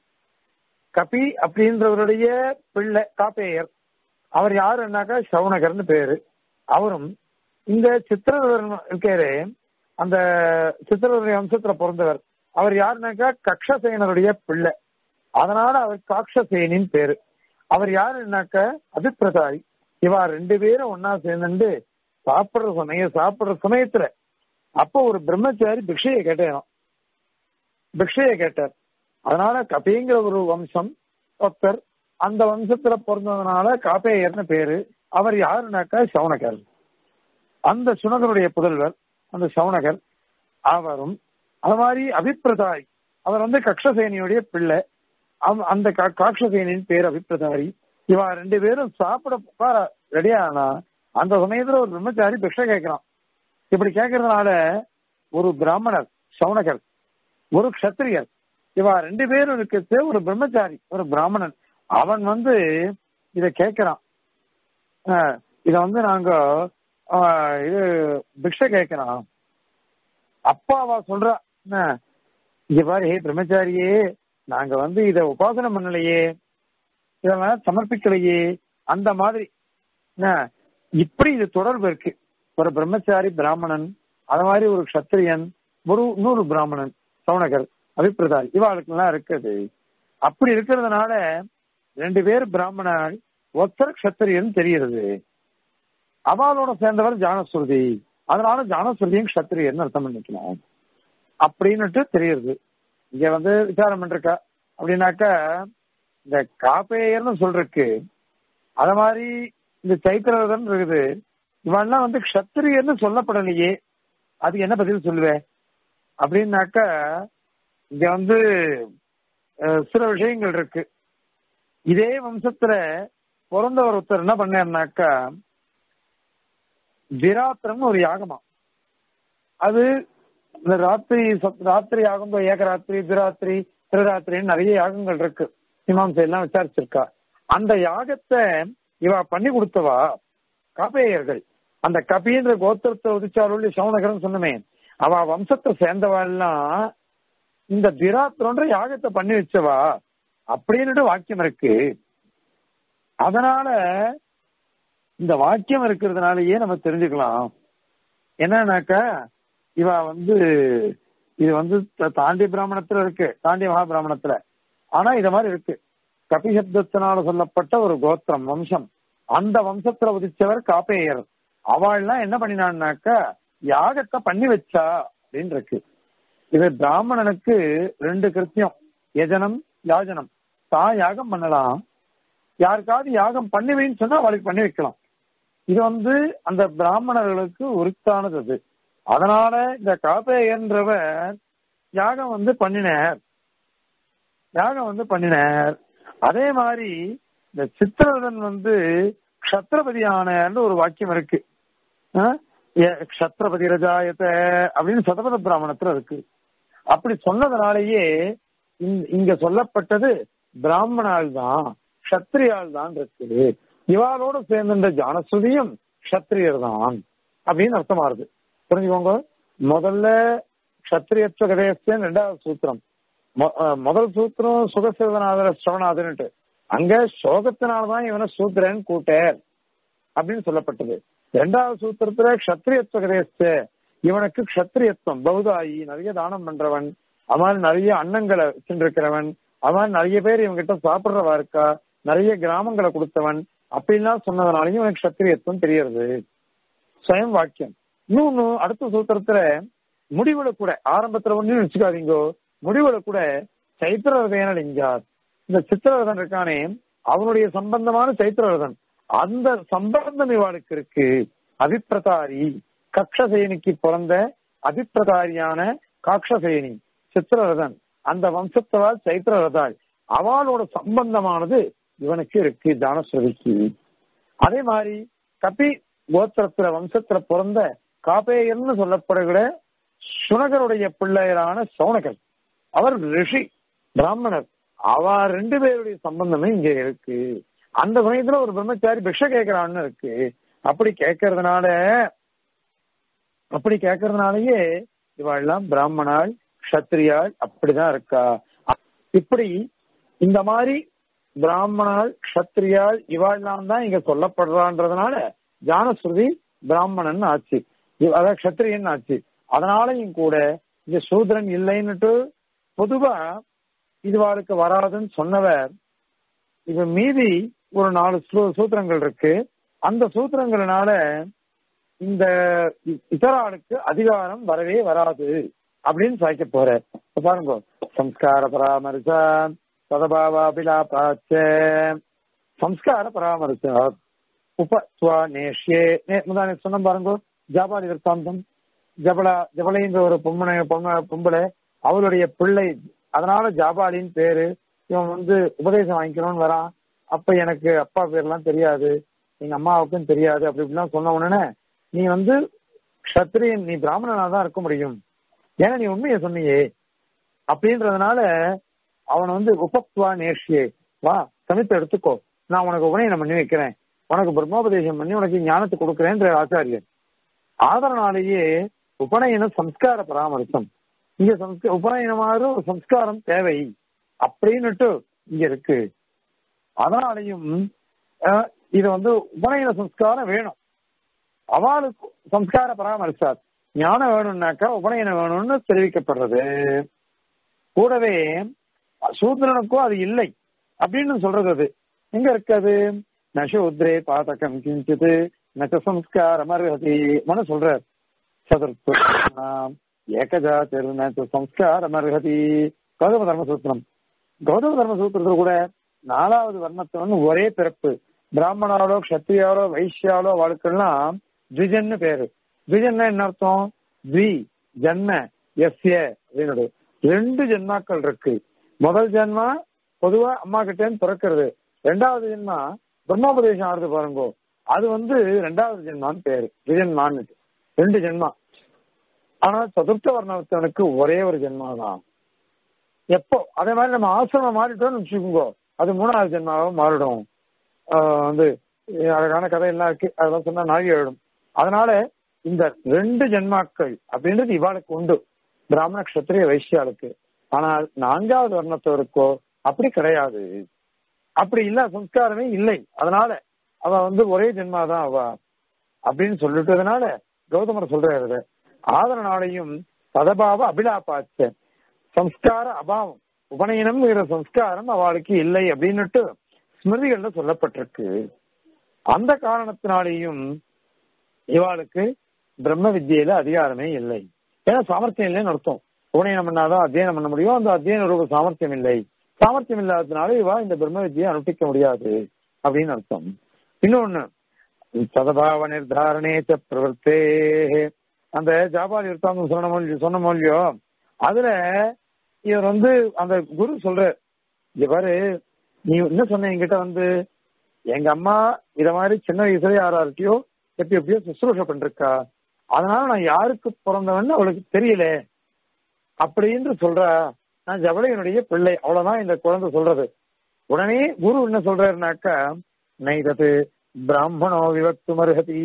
கபி அப்படின்றவருடைய பிள்ளை காப்பேயர் அவர் யாருன்னாக்கா சவுனகர்னு பேரு அவரும் இந்த சித்திரவர் இருக்காரு அந்த சித்திரவருடைய வம்சத்துல பிறந்தவர் அவர் யாருனாக்கா கக்ஷசேனருடைய பிள்ளை அதனால அவர் காக்ஷசேனின் பேரு அவர் யாருன்னாக்க அபிப்பிரதாரி இவா ரெண்டு பேரும் ஒன்னா சேர்ந்துட்டு சாப்பிடுற சமயம் சாப்பிடுற சமயத்துல அப்போ ஒரு பிரம்மச்சாரி பிக்ஷையை கேட்டேன் பிக்ஷையை கேட்டார் அதனால கபிங்கிற ஒரு வம்சம் ஒருத்தர் அந்த வம்சத்துல பிறந்ததுனால காப்பேயர்னு பேரு அவர் யாருனாக்கா சவுனகர் அந்த சுனகருடைய புதல்வர் அந்த சவுனகர் அவரும் அது மாதிரி அபிப்பிரதாய் அவர் வந்து கக்ஷசேனியுடைய பிள்ளை அவ- அந்த கா- காக்ஷசேனியின் பேர் அபிப்பிரதாரி இவா ரெண்டு பேரும் சாப்பிட உட்கார ரெடியானா அந்த சமயத்துல ஒரு பிரம்மச்சாரி பிக்ஷை கேட்கிறான் இப்படி கேட்கறதுனால ஒரு பிராமணர் சவுனகர் ஒரு க்ஷத்திரியர் இவா ரெண்டு பேரும் இருக்கிறது ஒரு பிரம்மச்சாரி ஒரு பிராமணன் அவன் வந்து இத கேட்கிறான் அஹ், இத வந்து நாங்க அஹ், இது பிக்ஷை கேட்கிறான் அப்பாவா சொல்றா என்ன, இங்க பாரு ஹே பிரம்மச்சாரியே நாங்க வந்து இத உபாசனை பண்ணலையே இதெல்லாம் சமர்ப்பிக்கலையே அந்த மாதிரி என்ன, இப்படி இது தொடர்பு இருக்கு ஒரு பிரம்மச்சாரி பிராமணன் அது மாதிரி ஒரு க்ஷத்திரியன் ஒரு இன்னொரு பிராமணன் சவுனகர் அபிப்பிரதாய் இவாளுக்கெல்லாம் இருக்குது அப்படி இருக்கிறதுனால ரெண்டு பேர் பிராமணன் ஒருத்தர் க்ஷத்திரியன் தெரிகிறது அவளோட சேர்ந்தவர் ஜானஸ்ருதி அதனால ஜானஸ்ருதியும் க்ஷத்திரியன் அர்த்தம் பண்ணிக்கலாம் அப்படின்னுட்டு தெரியுது இங்க வந்து விசாரம் பண்ணிருக்கா அப்படின்னாக்கா இந்த காப்பேயர்னு சொல்றதுக்கு அத மாதிரி இந்த சைத்திரவதன் இருக்குது இவன்லாம் வந்து க்ஷத்திரியர்னு சொல்லப்படலையே அதுக்கு என்ன பதில் சொல்லுவேன் அப்படின்னாக்கா இங்க வந்து அஹ், சில விஷயங்கள் இருக்கு இதே வம்சத்துல பிறந்த ஒருத்தர் என்ன பண்ணாருனாக்கா விராத்திரம்னு ஒரு யாகமா அது இந்த ராத்திரி சப்- ராத்திரி யாகம் இந்த ஏகராத்திரி திராத்திரி திருராத்திரின்னு நிறைய யாகங்கள் இருக்கு மீமாம்சை எல்லாம் விசாரிச்சிருக்கா அந்த யாகத்தை இவ பண்ணி கொடுத்தவா காப்பேயர்கள் அந்த கபின்ற கோத்திரத்தை உதிச்சாருள்ள சவுனகரன் சொன்னமே அவ வம்சத்தை சேர்ந்தவா எல்லாம் இந்த திராத்திரன்ற யாகத்தை பண்ணி வச்சவா அப்படின்னுட்டு வாக்கியம் இருக்கு அதனால இந்த வாக்கியம் இருக்கிறதுனாலயே நம்ம தெரிஞ்சுக்கலாம் என்னன்னாக்கா இவ வந்து இது வந்து த- தாண்டி பிராமணத்துல இருக்கு தாண்டி மகா பிராமணத்துல ஆனா இத மாதிரி இருக்கு கபிசப்தத்தினால சொல்லப்பட்ட ஒரு கோத்திரம் வம்சம் அந்த வம்சத்துல உதிச்சவர் காப்பேயர் அவள்லாம் என்ன பண்ணினான்னாக்கா யாகத்தை பண்ணி வச்சா அப்படின்னு இருக்கு இது பிராமணனுக்கு ரெண்டு கிருத்தியம் யஜனம் யாஜனம் தான் யாகம் பண்ணலாம் யாருக்காவது யாகம் பண்ணுவேன்னு சொன்னா அவளுக்கு பண்ணி வைக்கலாம் இது வந்து அந்த பிராமணர்களுக்கு உரித்தானது அது அதனால இந்த காப்பேயன்றவர் யாகம் வந்து பண்ணினார் யாகம் வந்து பண்ணினார் அதே மாதிரி இந்த சித்திரவதன் வந்து க்ஷத்ரபதியானன்னு ஒரு வாக்கியம் இருக்கு அஹ், எ- க்ஷத்ரபதி ரஜாயத்தை அப்படின்னு சதபத பிராமணத்துல இருக்கு அப்படி சொன்னதுனாலேயே இந்த- இங்க சொல்லப்பட்டது பிராமணால் தான் க்ஷத்ரியால் தான் இருக்குது இவாளோட சேர்ந்த ஜானஸ்ருதியும் க்ஷத்ரியர் தான் அப்படின்னு அர்த்தமாறுது புரிஞ்சுக்கோங்க முதல்ல க்ஷத்ரியத்துவ கதேசன் ரெண்டாவது சூத்திரம் மொ- அஹ் முதல் சூத்திரம் சுகசிவநாதர ஸ்ரவநாதன்ட்டு அங்க சோகத்தினால்தான் இவனை சூத்திரன் கூட்டர் அப்படின்னு சொல்லப்பட்டது இரண்டாவது சூத்திரத்துல க்ஷத்ரியத்துவ கதேச இவனுக்கு க்ஷத்ரியத்துவம் பௌதாயி நிறைய தானம் பண்றவன் அவன் நிறைய அன்னங்களை வச்சுருக்கிறவன் அவன் நிறைய பேர் இவன்கிட்ட சாப்பிடுறவா இருக்கா நிறைய கிராமங்களை கொடுத்தவன் அப்படின்லாம் சொன்னதுனாலயும் இவனுக்கு க்ஷத்ரியத்துவம் தெரியறது ஸ்வயம் வாக்கியம் இன்னொன்னு அடுத்த சூத்திரத்துல முடிவுல கூட ஆரம்பத்துல ஒண்ணு வச்சுக்காதீங்கோ முடிவுல கூட சைத்திரவதேன லிங்கார் இந்த சித்திரவதன் இருக்கானே அவனுடைய சம்பந்தமான சைத்திரவதன் அந்த சம்பந்தம் இவாளுக்கு இருக்கு அபிப்பிரதாரி கக்ஷசேனிக்கு பிறந்த அபிப்பிரதாரியான காக்ஷசேனி சித்திரரதன் அந்த வம்சத்தவாள் சைத்திரரதாள் அவளோட சம்பந்தமானது இவனுக்கு இருக்கு தானஸ்வதிக்கு அதே மாதிரி கபி கோத்திரத்துல வம்சத்துல பிறந்த காப்பேயர்னு சொல்லப்படுகிற சுனகருடைய பிள்ளையரான சௌனகர் அவர் ரிஷி பிராமணர் அவ ரெண்டு பேருடைய சம்பந்தமே இங்க இருக்கு அந்த சமயத்துல ஒரு பிரம்மச்சாரி பிக்ஷ கேட்கிறான்னு இருக்கு அப்படி கேட்கறதுனால அப்படி கேட்கறதுனாலயே இவெல்லாம் பிராமணாள் க்ஷத்ரியாள் அப்படிதான் இருக்கா இப்படி இந்த மாதிரி பிராமணாள் க்ஷத்ரியாள் இவாள்லாம் தான் இங்க சொல்லப்படுறான்றதுனால ஜானஸ்ருதி பிராமணன் ஆச்சு இவ- அதாவது க்ஷத்ரியன் ஆச்சு அதனாலையும் கூட இங்க சூத்ரன் இல்லைன்னுட்டு பொதுவா இதுவாளுக்கு வராதுன்னு சொன்னவர் இப்ப மீதி ஒரு நாலு சூ- சூத்திரங்கள் இருக்கு அந்த சூத்திரங்கள்னால இந்த இ- இதர ஆளுக்கு அதிகாரம் வரவே வராது அப்படின்னு சாய்க்க போற இப்ப பாருங்க சம்ஸ்கார பராமரிச சதபாவாபிலாபாச்ச சம்ஸ்கார பராமரித்தார் உபத்வா நேஷ்யே முதானே சொன்ன பாருங்க ஜாபாலி விற்த்தாந்தம் ஜபலா ஜபலைன்ற ஒரு பொம்மனை பொம்ம பொம்பளை அவளுடைய பிள்ளை அதனால ஜாபாலின்னு பேரு இவன் வந்து உபதேசம் வாங்கிக்கணும்னு வரான் அப்ப எனக்கு அப்பா பேர்லாம் தெரியாது எங்க அம்மாவுக்கும் தெரியாது அப்படி இப்படிலாம் சொன்ன உடனே நீ வந்து க்ஷத்ரியன் நீ பிராமணனா தான் இருக்க முடியும் ஏன்னா நீ உண்மையை சொன்னியே அப்படின்றதுனால அவன் வந்து உபத்வா நேர்ஷியே வா சமைத்து எடுத்துக்கோ நான் உனக்கு உபநயனம் பண்ணி வைக்கிறேன் உனக்கு பிரம்மோபதேசம் பண்ணி உனக்கு ஞானத்தை கொடுக்குறேன்ற ஆச்சாரியர் ஆதரனாலேயே உபநயன சம்ஸ்கார பராமரிசம் இங்க சம்ஸ்க உபநயனமாக ஒரு சம்ஸ்காரம் தேவை அப்படின்னுட்டு இங்க இருக்கு அதனாலையும் அஹ், இது வந்து உபநயன சம்ஸ்காரம் வேணும் அவளுக்கு சம்ஸ்கார பராமரிசார் ஞானம் வேணும்னாக்கா உபநயனம் வேணும்னு தெரிவிக்கப்படுறது கூடவே சூத்ரனுக்கும் அது இல்லை அப்படின்னு சொல்றது அது எங்க இருக்காது நசூத்ரே பாதகம் கிஞ்சித் நச்ச சம்ஸ்காரம் அர்ஹதி மனு சொல்றார் சதுர்த்தம் ஏகஜாத்திர் நச்ச சம்ஸ்காரம் அர்ஹதி கௌதம தர்மசூத்திரம் கௌதம தர்மசூத்திரத்தில் கூட நாலாவது வர்ணத்தவன் ஒரே பிறப்பு பிராமணாலோ க்ஷத்ரியாலோ வைஷ்யாலோ வாழ்க்கெல்லாம் த்விஜன்னு பேரு த்விஜன்னா என்ன அர்த்தம் த்வி ஜன்ம எஸ்ய அப்படின்னு ரெண்டு ஜென்மாக்கள் இருக்கு முதல் ஜென்மா பொதுவா அம்மா கிட்ட இருந்து பிறக்கிறது ரெண்டாவது ஜென்மா பிரம்மோபதேசம் ஆறுது பாருங்க அது வந்து ரெண்டாவது ஜென்மான்னு பேரு த்விஜன்மான்னு ரெண்டு ஜென்மா ஆனா சதுர்த்த வர்ணத்தவனுக்கு ஒரே ஒரு ஜென்மா தான் எப்போ அதே மாதிரி நம்ம ஆசிரமம் மாறிட்டோம்னு வச்சுக்கோங்க அது மூணாவது ஜென்மாவா மாறிடும் ஆஹ் வந்து அழகான கதையெல்லாம் இருக்கு அதெல்லாம் சொன்னா நாகி ஆயிடும் அதனால இந்த ரெண்டு ஜென்மாக்கள் அப்படின்றது இவாளுக்கு உண்டு பிராமண கஷத்திரிய வைஷ்யாளுக்கு ஆனால் நான்காவது வர்ணத்தவருக்கோ அப்படி கிடையாது அப்படி இல்ல சம்ஸ்காரமே இல்லை அதனால அவ வந்து ஒரே ஜென்மாதான் அவ அப்படின்னு சொல்லிட்டதுனால கௌதமர் சொல்றாரு ஆதரனாலையும் சதபாவ அபிலாபாச்ச சம்ஸ்கார அபாவம் உபநயனம்ங்கிற சம்ஸ்காரம் அவளுக்கு இல்லை அப்படின்னுட்டு ஸ்மிருதிகள்ல சொல்லப்பட்டிருக்கு அந்த காரணத்தினாலேயும் இவாளுக்கு பிரம்ம வித்தியில அதிகாரமே இல்லை ஏன்னா சாமர்த்தியம் இல்லைன்னு அர்த்தம் உபநயனம் பண்ணாதான் அத்தியனம் பண்ண முடியும் அந்த அத்தியன ரூப சாமர்த்தியம் இல்லை சாமர்த்தியம் இல்லாததுனால இவா இந்த பிரம்ம வித்தியை அனுஷ்டிக்க முடியாது அப்படின்னு அர்த்தம் இன்னொன்னு சதபாவ நிர்தாரணே ச பிரவர்த்தே அந்த ஜாபாலி இருக்காங்க சொன்ன மொழி சொன்ன மொழியோ அதுல இவர் வந்து அந்த குரு சொல்ற இவரு நீ என்ன சொன்ன என்கிட்ட வந்து எங்க அம்மா இத மாதிரி சின்ன வயசுல யாரார்கிட்டயோ எப்படி எப்படியோ சுசுரூஷ பண்ணிருக்கா அதனால நான் யாருக்கு பிறந்தவன்னு அவளுக்கு தெரியல அப்படின்னு சொல்றா நான் ஜவளையனுடைய பிள்ளை அவ்வளவுதான் இந்த குழந்தை சொல்றது உடனே குரு என்ன சொல்றாருனாக்கா நைதது பிராமணோ விவக்து மருகதி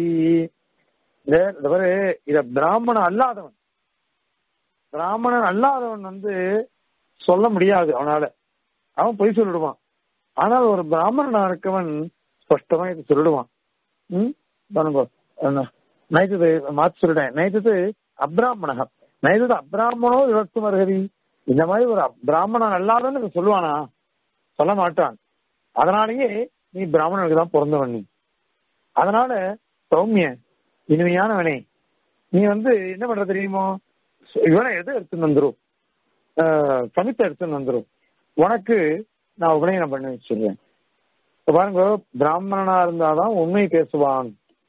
இவரு இத பிராமணன் அல்லாதவன் பிராமணன் அல்லாதவன் வந்து சொல்ல முடியாது அவனால அவன் பொய் சொல்லிடுவான் ஆனால் ஒரு பிராமணனா இருக்கவன் ஸ்பஷ்டமா இது சொல்லிடுவான் ம் பாருங்க நைத்தது மாத்தி சொல்லிட்டேன் நைத்தது அப்ராமணக நைத்தது அப்ராமணோ விவக்து மருகதி இந்த மாதிரி ஒரு பிராமணன் அல்லாதன்னு சொல்லுவானா சொல்ல மாட்டான் அதனாலேயே நீ பிராமணனுக்கு தான் பிறந்தவன் நீ அதனால சௌமிய இனிமையானவனே நீ வந்து என்ன பண்ற தெரியுமோ இவனை எதை எடுத்துன்னு வந்துரும் சமித்தை எடுத்துன்னு வந்துரும் உனக்கு நான் உபநயனம் பண்ணி வச்சிருவேன் பாருங்க பிராமணனா இருந்தாதான் உண்மை பேசுவான்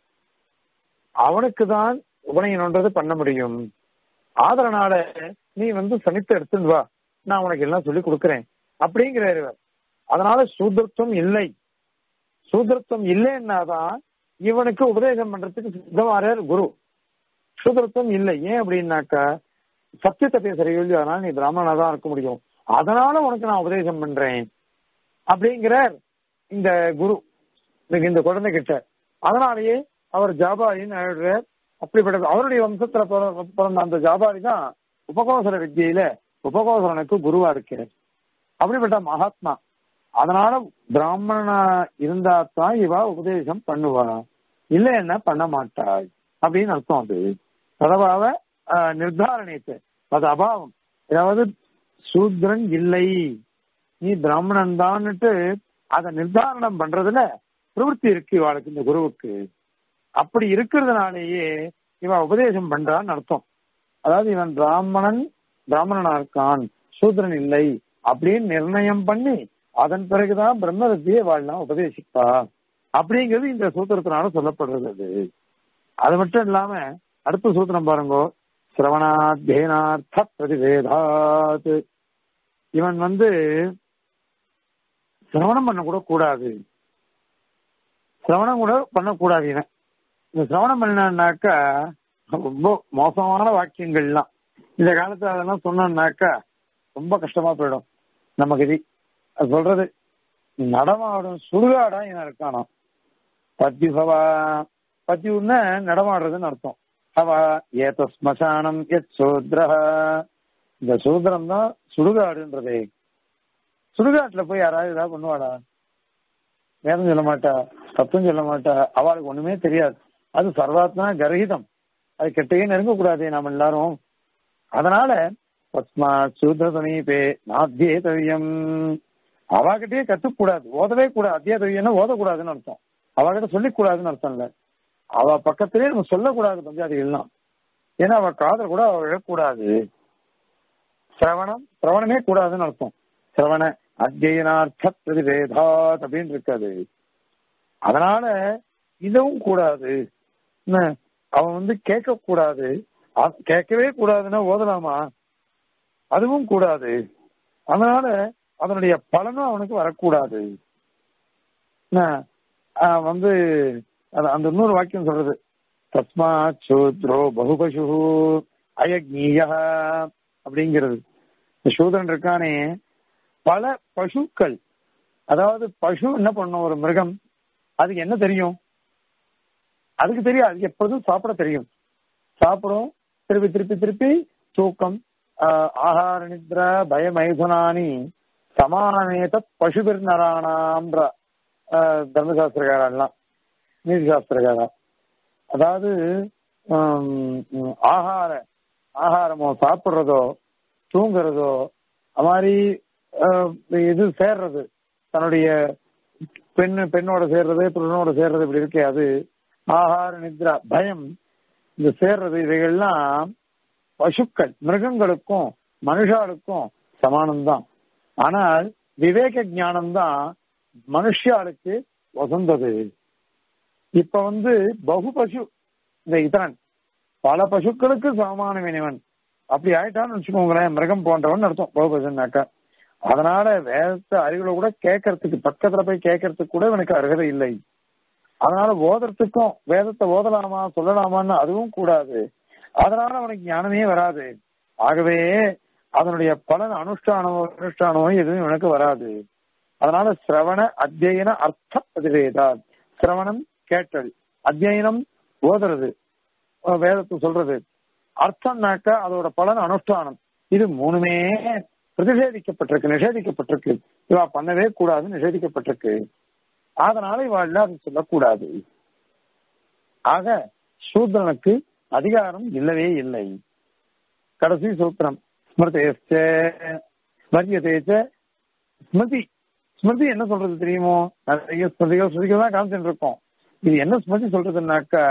அவனுக்கு தான் உபநயனம்ன்றது பண்ண முடியும் ஆதரனால நீ வந்து சனித்தை எடுத்துன்னு வா நான் உனக்கு எல்லாம் சொல்லி கொடுக்குறேன் அப்படிங்கிறாரு இவர் அதனால சூத்திரத்துவம் இல்லை சூத்திரத்துவம் இல்லைன்னாதான் இவனுக்கு உபதேசம் பண்றதுக்கு சித்தமாறார் குரு சூத்திரத்துவம் இல்லை ஏன் அப்படின்னாக்கா சத்தியத்தை பேசுற இல்லையோ அதனால நீ பிராமணனா தான் இருக்க முடியும் அதனால உனக்கு நான் உபதேசம் பண்றேன் அப்படிங்கிறார் இந்த குரு இந்த குழந்தை கிட்ட அதனாலேயே அவர் ஜாபாலின்னு ஆயிடுறார் அப்படிப்பட்ட அவருடைய வம்சத்துல பிறந்த அந்த ஜாபாலி தான் உபகோசர வித்தியில உபகோசரனுக்கு குருவா இருக்கிறார் அப்படிப்பட்ட மகாத்மா அதனால பிராமணனா இருந்தா தான் இவா உபதேசம் பண்ணுவா இல்ல என்ன பண்ண மாட்டாள் அப்படின்னு அர்த்தம் அது சதபாவ நிர்தாரணத்தை அது அபாவம் அதாவது சூத்ரன் இல்லை நீ பிராமணன் தான்னுட்டு அதை நிர்தாரணம் பண்றதுல பிரவൃத்தி இருக்கு இவாளுக்கு இந்த குருவுக்கு அப்படி இருக்கிறதுனாலேயே இவன் உபதேசம் பண்றான்னு அர்த்தம் அதாவது இவன் பிராமணன் பிராமணனா இருக்கான் சூத்ரன் இல்லை அப்படின்னு நிர்ணயம் பண்ணி அதன் பிறகுதான் பிரம்ம வித்தியை வாழலாம் உபதேசிப்பா அப்படிங்கிறது இந்த சூத்திரத்தினால சொல்லப்படுறது அது அது மட்டும் இல்லாம அடுத்த சூத்திரம் பாருங்க சிரவணாத்தியனார்த்த பிரதிவேதாத் இவன் வந்து சிரவணம் பண்ண கூட கூடாது சிரவணம் கூட பண்ணக்கூடாது இவன் இந்த சிரவணம் பண்ணான்னாக்கா ரொம்ப மோசமான வாக்கியங்கள்லாம் இந்த காலத்துல அதெல்லாம் சொன்னாக்கா ரொம்ப கஷ்டமா போயிடும் நம்ம கதி அது சொல்றது நடமாடும் சுடுகாடா இவன் இருக்கானோ பத்தி பவா பத்தி உன்ன நடமாடுறதுன்னு அர்த்தம் அவ ஏத ஸ்மசானம் எத் சூத்ரஹ இந்த சூத்திரம் தான் சுடுகாடுன்றதே சுடுகாட்டுல போய் யாராவது ஏதாவது பண்ணுவாடா வேதம் சொல்ல மாட்டா தத்துவம் சொல்ல மாட்டா அவளுக்கு ஒண்ணுமே தெரியாது அது சர்வாத்மா கரகிதம் அது கெட்டையே நெருங்க கூடாது நாம எல்லாரும் அதனால பத்மா சூத்ர சமீபே நாத்தியேதவியம் அவகிட்டயே கத்துக்கூடாது ஓதவே கூடாது அத்தியாதவியம்னா ஓதக்கூடாதுன்னு அர்த்தம் அவகிட்ட சொல்லிக்கூடாதுன்னு அர்த்தம் இல்ல அவ பக்கத்திலே நம்ம சொல்லக்கூடாது பஞ்சாதிகள்லாம் ஏன்னா அவ காதல் கூட அவ விழக்கூடாது சிரவணம் சிரவணமே கூடாதுன்னு அர்த்தம் சிரவண அத்தியனார்த்த பிரதிவேதாத் அப்படின்னு இருக்காது அதனால இதுவும் கூடாது என்ன, அவன் வந்து கேட்க கூடாது அ- கேட்கவே கூடாதுன்னா ஓதலாமா அதுவும் கூடாது அதனால அதனுடைய பலனும் அவனுக்கு வரக்கூடாது என்ன, ஆஹ் வந்து அது- அந்த இன்னொரு வாக்கியம் சொல்றது தஸ்மா சூத்ரோ பகுபசு அயக்ஞீய அப்படிங்கிறது இந்த சூதரன் இருக்கானே பல பசுக்கள் அதாவது பசு என்ன பண்ணும் ஒரு மிருகம் அதுக்கு என்ன தெரியும் அதுக்கு தெரியும் அதுக்கு எப்பொழுதும் சாப்பிட தெரியும் சாப்பிடும் திருப்பி திருப்பி திருப்பி தூக்கம் ஆஹ் ஆகார நித்ரா பயமைதுனானி சமானமேத பசுபிர் நராணாம்ன்ற ஆஹ் தர்மசாஸ்திரகாரெல்லாம் நீதி சாஸ்திரகாரா அதாவது ஹம், உம், ஆகார ஆகாரமோ சாப்பிடுறதோ தூங்குறதோ அது மாதிரி ஆஹ், இது சேர்றது தன்னுடைய பெண்ணு பெண்ணோட சேர்றது பெண்ணோட சேர்றது இப்படி இருக்கே அது ஆகார நித்ரா பயம் இந்த சேர்றது இவைகள்லாம் பசுக்கள் மிருகங்களுக்கும் மனுஷாளுக்கும் சமானம்தான் ஆனால் விவேக ஞானம் தான் மனுஷாளுக்கு வசந்தது இப்ப வந்து பகு பசு இந்த இதரன் பல பசுக்களுக்கு சமமானவன் அப்படி ஆயிட்டான்னு வச்சுக்கோங்களேன் மிருகம் போன்றவன் அர்த்தம் பகு பசுனாக்கா அதனால வேதத்தை அறிவுல கூட கேட்கறதுக்கு பக்கத்துல போய் கேட்கறதுக்கு கூட இவனுக்கு அருகதை இல்லை அதனால ஓதுறதுக்கும் வேதத்தை ஓதலாமா சொல்லலாமான்னு அதுவும் கூடாது அதனால அவனுக்கு ஞானமே வராது ஆகவே அதனுடைய பலன் அனுஷ்டானமோ அனுஷ்டானமோ எதுவும் இவனுக்கு வராது அதனால சிரவண அத்தியன அர்த்த பதிவேதா சிரவணம் கேட்டல் அத்தியனம் ஓதுறது அஹ் வேதத்தை சொல்றது அர்த்தம்னாக்கா அதோட பலன் அனுஷ்டானம் இது மூணுமே பிரதிஷேதிக்கப்பட்டிருக்கு நிஷேதிக்கப்பட்டிருக்கு இவா பண்ணவே கூடாது நிஷேதிக்கப்பட்டிருக்கு அதனால இவாள் அது சொல்லக்கூடாது ஆக சூத்ரனுக்கு அதிகாரம் இல்லவே இல்லை கடைசி சூத்திரம் ஸ்மிருதேச்ச ஸ்மரியதேச்ச ஸ்மிருதி ஸ்மிருதி என்ன சொல்றது தெரியுமோ நிறைய ஸ்மிருதிகள் ஸ்மிருதிகள் தான் காமிச்சுட்டு இருக்கோம் இது என்ன ஸ்மிருதி சொல்றதுன்னாக்கா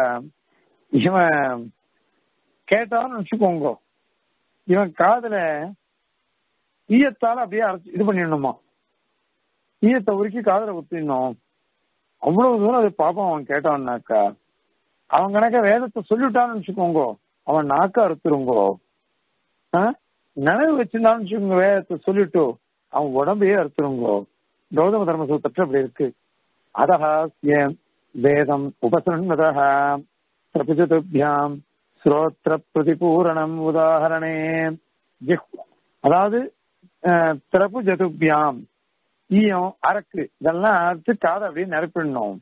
இவன் கேட்டான்னு வச்சுக்கோங்க இவன் காதுல ஈயத்தால அப்படியே அரைச்சு இது பண்ணிடணுமா ஈயத்தை உருக்கி காதுல குத்திடணும் அவ்வளவு தூரம் அது பாப்போம் அவன் கேட்டான்னாக்கா அவன் கணக்க வேதத்தை சொல்லிவிட்டான்னு வச்சுக்கோங்க அவன் நாக்க அறுத்துருங்கோ ஆ? நினைவு வச்சிருந்தான்னு வச்சுக்கோங்க வேதத்தை சொல்லிட்டு அவன் உடம்பையே அறுத்துருங்கோ கௌதம தர்ம சூத்திரத்துல அப்படி இருக்கு அதஹாஸ்யம் வேதம் உபசன்னதः பிரபிஜதுபியாம் ஸ்ரோத்ர பிரதிபூரணம் உதாகரணே ஜிஹ்- அதாவது அஹ், திறப்பு ஜதுபியாம் ஈயம் அரக்கு இதெல்லாம் அறுத்து காதை அப்படியே நிரப்பிடணும்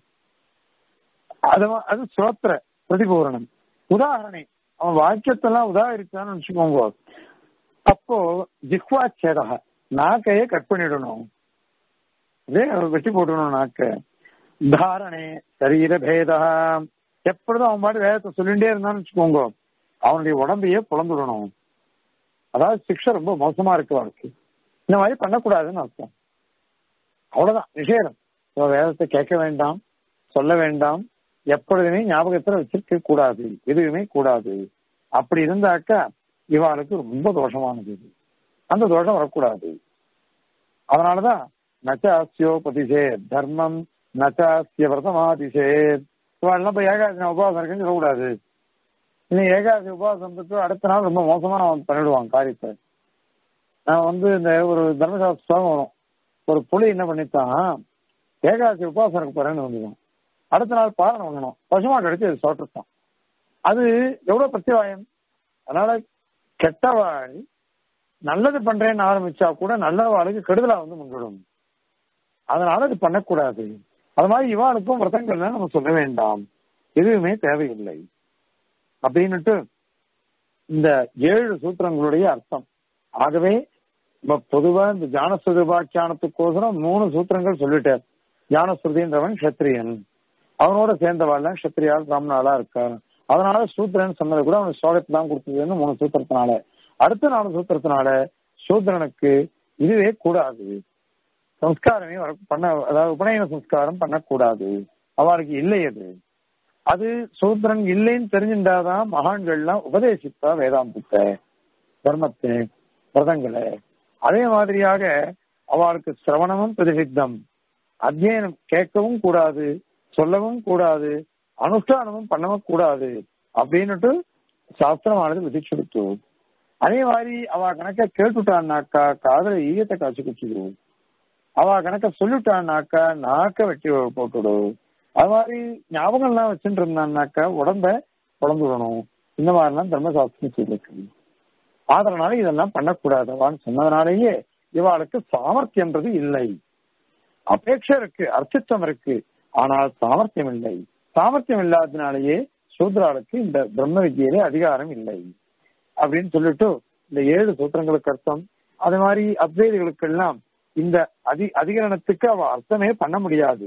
அது அது ஸ்ரோத்திர பிரதிபூரணம் உதாரணை அவன் வாக்கியத்தெல்லாம் உதாகரிச்சான்னு வச்சுக்கோங்க அப்போ ஜிஹ்வா சேதக நாக்கையே கட் பண்ணிடணும் அப்படியே வெட்டி போட்டுடணும் நாக்க தாரணே சரீர பேதா எப்பொழுதும் அவன் பாட்டு வேதத்தை சொல்லிட்டே இருந்தான்னு வச்சுக்கோங்க அவனுடைய உடம்பையே புலந்துடணும் அதாவது சிக்ஷை ரொம்ப மோசமா இருக்கு அவனுக்கு இந்த மாதிரி பண்ணக்கூடாதுன்னு அர்த்தம் அவ்வளவுதான் நிஷேதம் இவன் வேதத்தை கேட்க வேண்டாம் சொல்ல வேண்டாம் எப்பொழுதுமே ஞாபகத்துல வச்சிருக்க கூடாது எதுவுமே கூடாது அப்படி இருந்தாக்கா இவாளுக்கு ரொம்ப தோஷமானது இது அந்த தோஷம் வரக்கூடாது அதனாலதான் நச்சாஸ்யோபதிசே தர்மம் நச்சாஸ்ய விரதமாதிசே இவாள்லாம் போய் ஏகாதசி உபவாசம் இருக்குன்னு சொல்லக்கூடாது இன்னும் ஏகாதசி உபவாசம் இருந்துட்டு அடுத்த நாள் ரொம்ப மோசமா அவன் பண்ணிடுவான் காரியத்தை நான் வந்து இந்த ஒரு தர்மசாஸ்திர ஸ்லோகம் வரும் ஒரு புலி என்ன பண்ணித்தான் ஏகாதசி உபவாசம் இருக்க போறேன்னு வந்துடும் அடுத்த நாள் பாலனை பண்ணணும் பசுமாடு அடிச்சு அது சோற்றுத்தான் அது எவ்வளவு பிரத்திவாயம் அதனால கெட்டவாள் நல்லது பண்றேன்னு ஆரம்பிச்சா கூட நல்லவாளுக்கு கெடுதலா வந்து முன்விடும் அதனால அது பண்ணக்கூடாது அது மாதிரி இவாளுக்கும் விரதங்கள்லாம் நம்ம சொல்ல வேண்டாம் எதுவுமே தேவையில்லை அப்படின்னுட்டு இந்த ஏழு சூத்திரங்களுடைய அர்த்தம் ஆகவே இப்ப பொதுவா இந்த ஜானஸ்ருதிபாக்கியானத்துக்கோசரம் மூணு சூத்திரங்கள் சொல்லிட்டார் ஜானஸ்ருதின்றவன் கஷத்திரியன் அவனோட சேர்ந்தவாள் கஷத்திரியால் பிராமணாலா இருக்கா அதனால சூத்திரன் சொன்னது கூட அவனுக்கு சோகத்தை தான் கொடுத்ததுன்னு மூணு சூத்திரத்தினால அடுத்த நாலு சூத்திரத்தினால சூத்திரனுக்கு இதுவே கூடாது சம்ஸ்காரமே வர பண்ண அதாவது உபநயன சம்ஸ்காரம் பண்ணக்கூடாது அவளுக்கு இல்லை அது அது சூத்திரன் இல்லைன்னு தெரிஞ்சுட்டாதான் மகான்கள்லாம் உபதேசித்தா வேதாந்தத்தை தர்மத்தை விரதங்களை அதே மாதிரியாக அவளுக்கு சிரவணமும் பிரதிசித்தம் அத்தியனம் கேட்கவும் கூடாது சொல்லவும் கூடாது அனுஷ்டானமும் பண்ணவும் கூடாது அப்படின்னுட்டு சாஸ்திரமானது விதிச்சுடுத்து அதே மாதிரி அவ கணக்க கேட்டுட்டான்னாக்கா காதல ஈயத்தை காய்ச்சி குச்சிடும் அவ கணக்க சொல்லிட்டான்னாக்கா நாக்க வெட்டி போட்டுடு அது மாதிரி ஞாபகம்லாம் வச்சுட்டு இருந்தான்னாக்கா உடம்ப குழந்துடணும் இந்த மாதிரிலாம் தர்மசாஸ்திரம் சொல்லிருக்கு அதனால இதெல்லாம் பண்ணக்கூடாதவான்னு சொன்னதுனாலேயே இவாளுக்கு சாமர்த்தியன்றது இல்லை அபேட்சை இருக்கு அர்த்தத்துவம் இருக்கு ஆனால் சாமர்த்தியம் இல்லை சாமர்த்தியம் இல்லாததுனாலேயே சூத்ராளுக்கு இந்த பிரம்ம வித்தியிலே அதிகாரம் இல்லை அப்படின்னு சொல்லிட்டு இந்த ஏழு சூத்திரங்களுக்கு அர்த்தம் அது மாதிரி அத்வைதிகளுக்கெல்லாம் இந்த அதி அதிகரணத்துக்கு அவ அர்த்தமே பண்ண முடியாது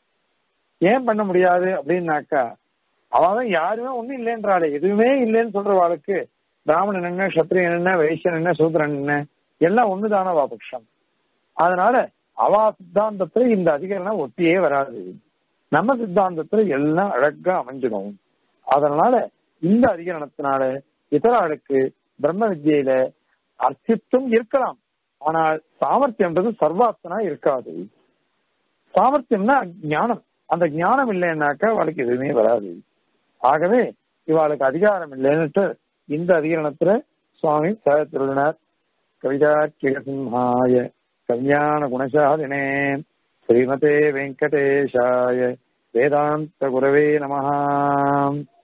ஏன் பண்ண முடியாது அப்படின்னாக்கா அவன் யாருமே ஒண்ணும் இல்லைன்றாளே எதுவுமே இல்லைன்னு சொல்றவாளுக்கு பிராமணன் என்ன சத்திரியன் என்ன வைசியன் என்ன சூத்திரன் என்ன எல்லாம் ஒண்ணுதான பட்சம் அதனால அவா சித்தாந்தத்துல இந்த அதிகரணம் ஒட்டியே வராது நம்ம சித்தாந்தத்துல எல்லாம் அழகா அமைஞ்சிடும் அதனால இந்த அதிகரணத்தினால இதராளுக்கு பிரம்ம வித்தியில அர்த்தித்துவம் இருக்கலாம் ஆனால் சாமர்த்தியம்ன்றது சர்வாத்தனா இருக்காது சாமர்த்தியம்னா ஞானம் அந்த ஞானம் இல்லைன்னாக்கா அவளுக்கு எதுவுமே வராது ஆகவே இவாளுக்கு அதிகாரம் இல்லைன்னுட்டு இந்த அதிகரணத்துல சுவாமி சகத்திருளினார் கவிதாக்கிய கல்யாண குணசாலினே ஸ்ரீமதே வெங்கடேஷாய வேதாந்த குரவே நமஹாம்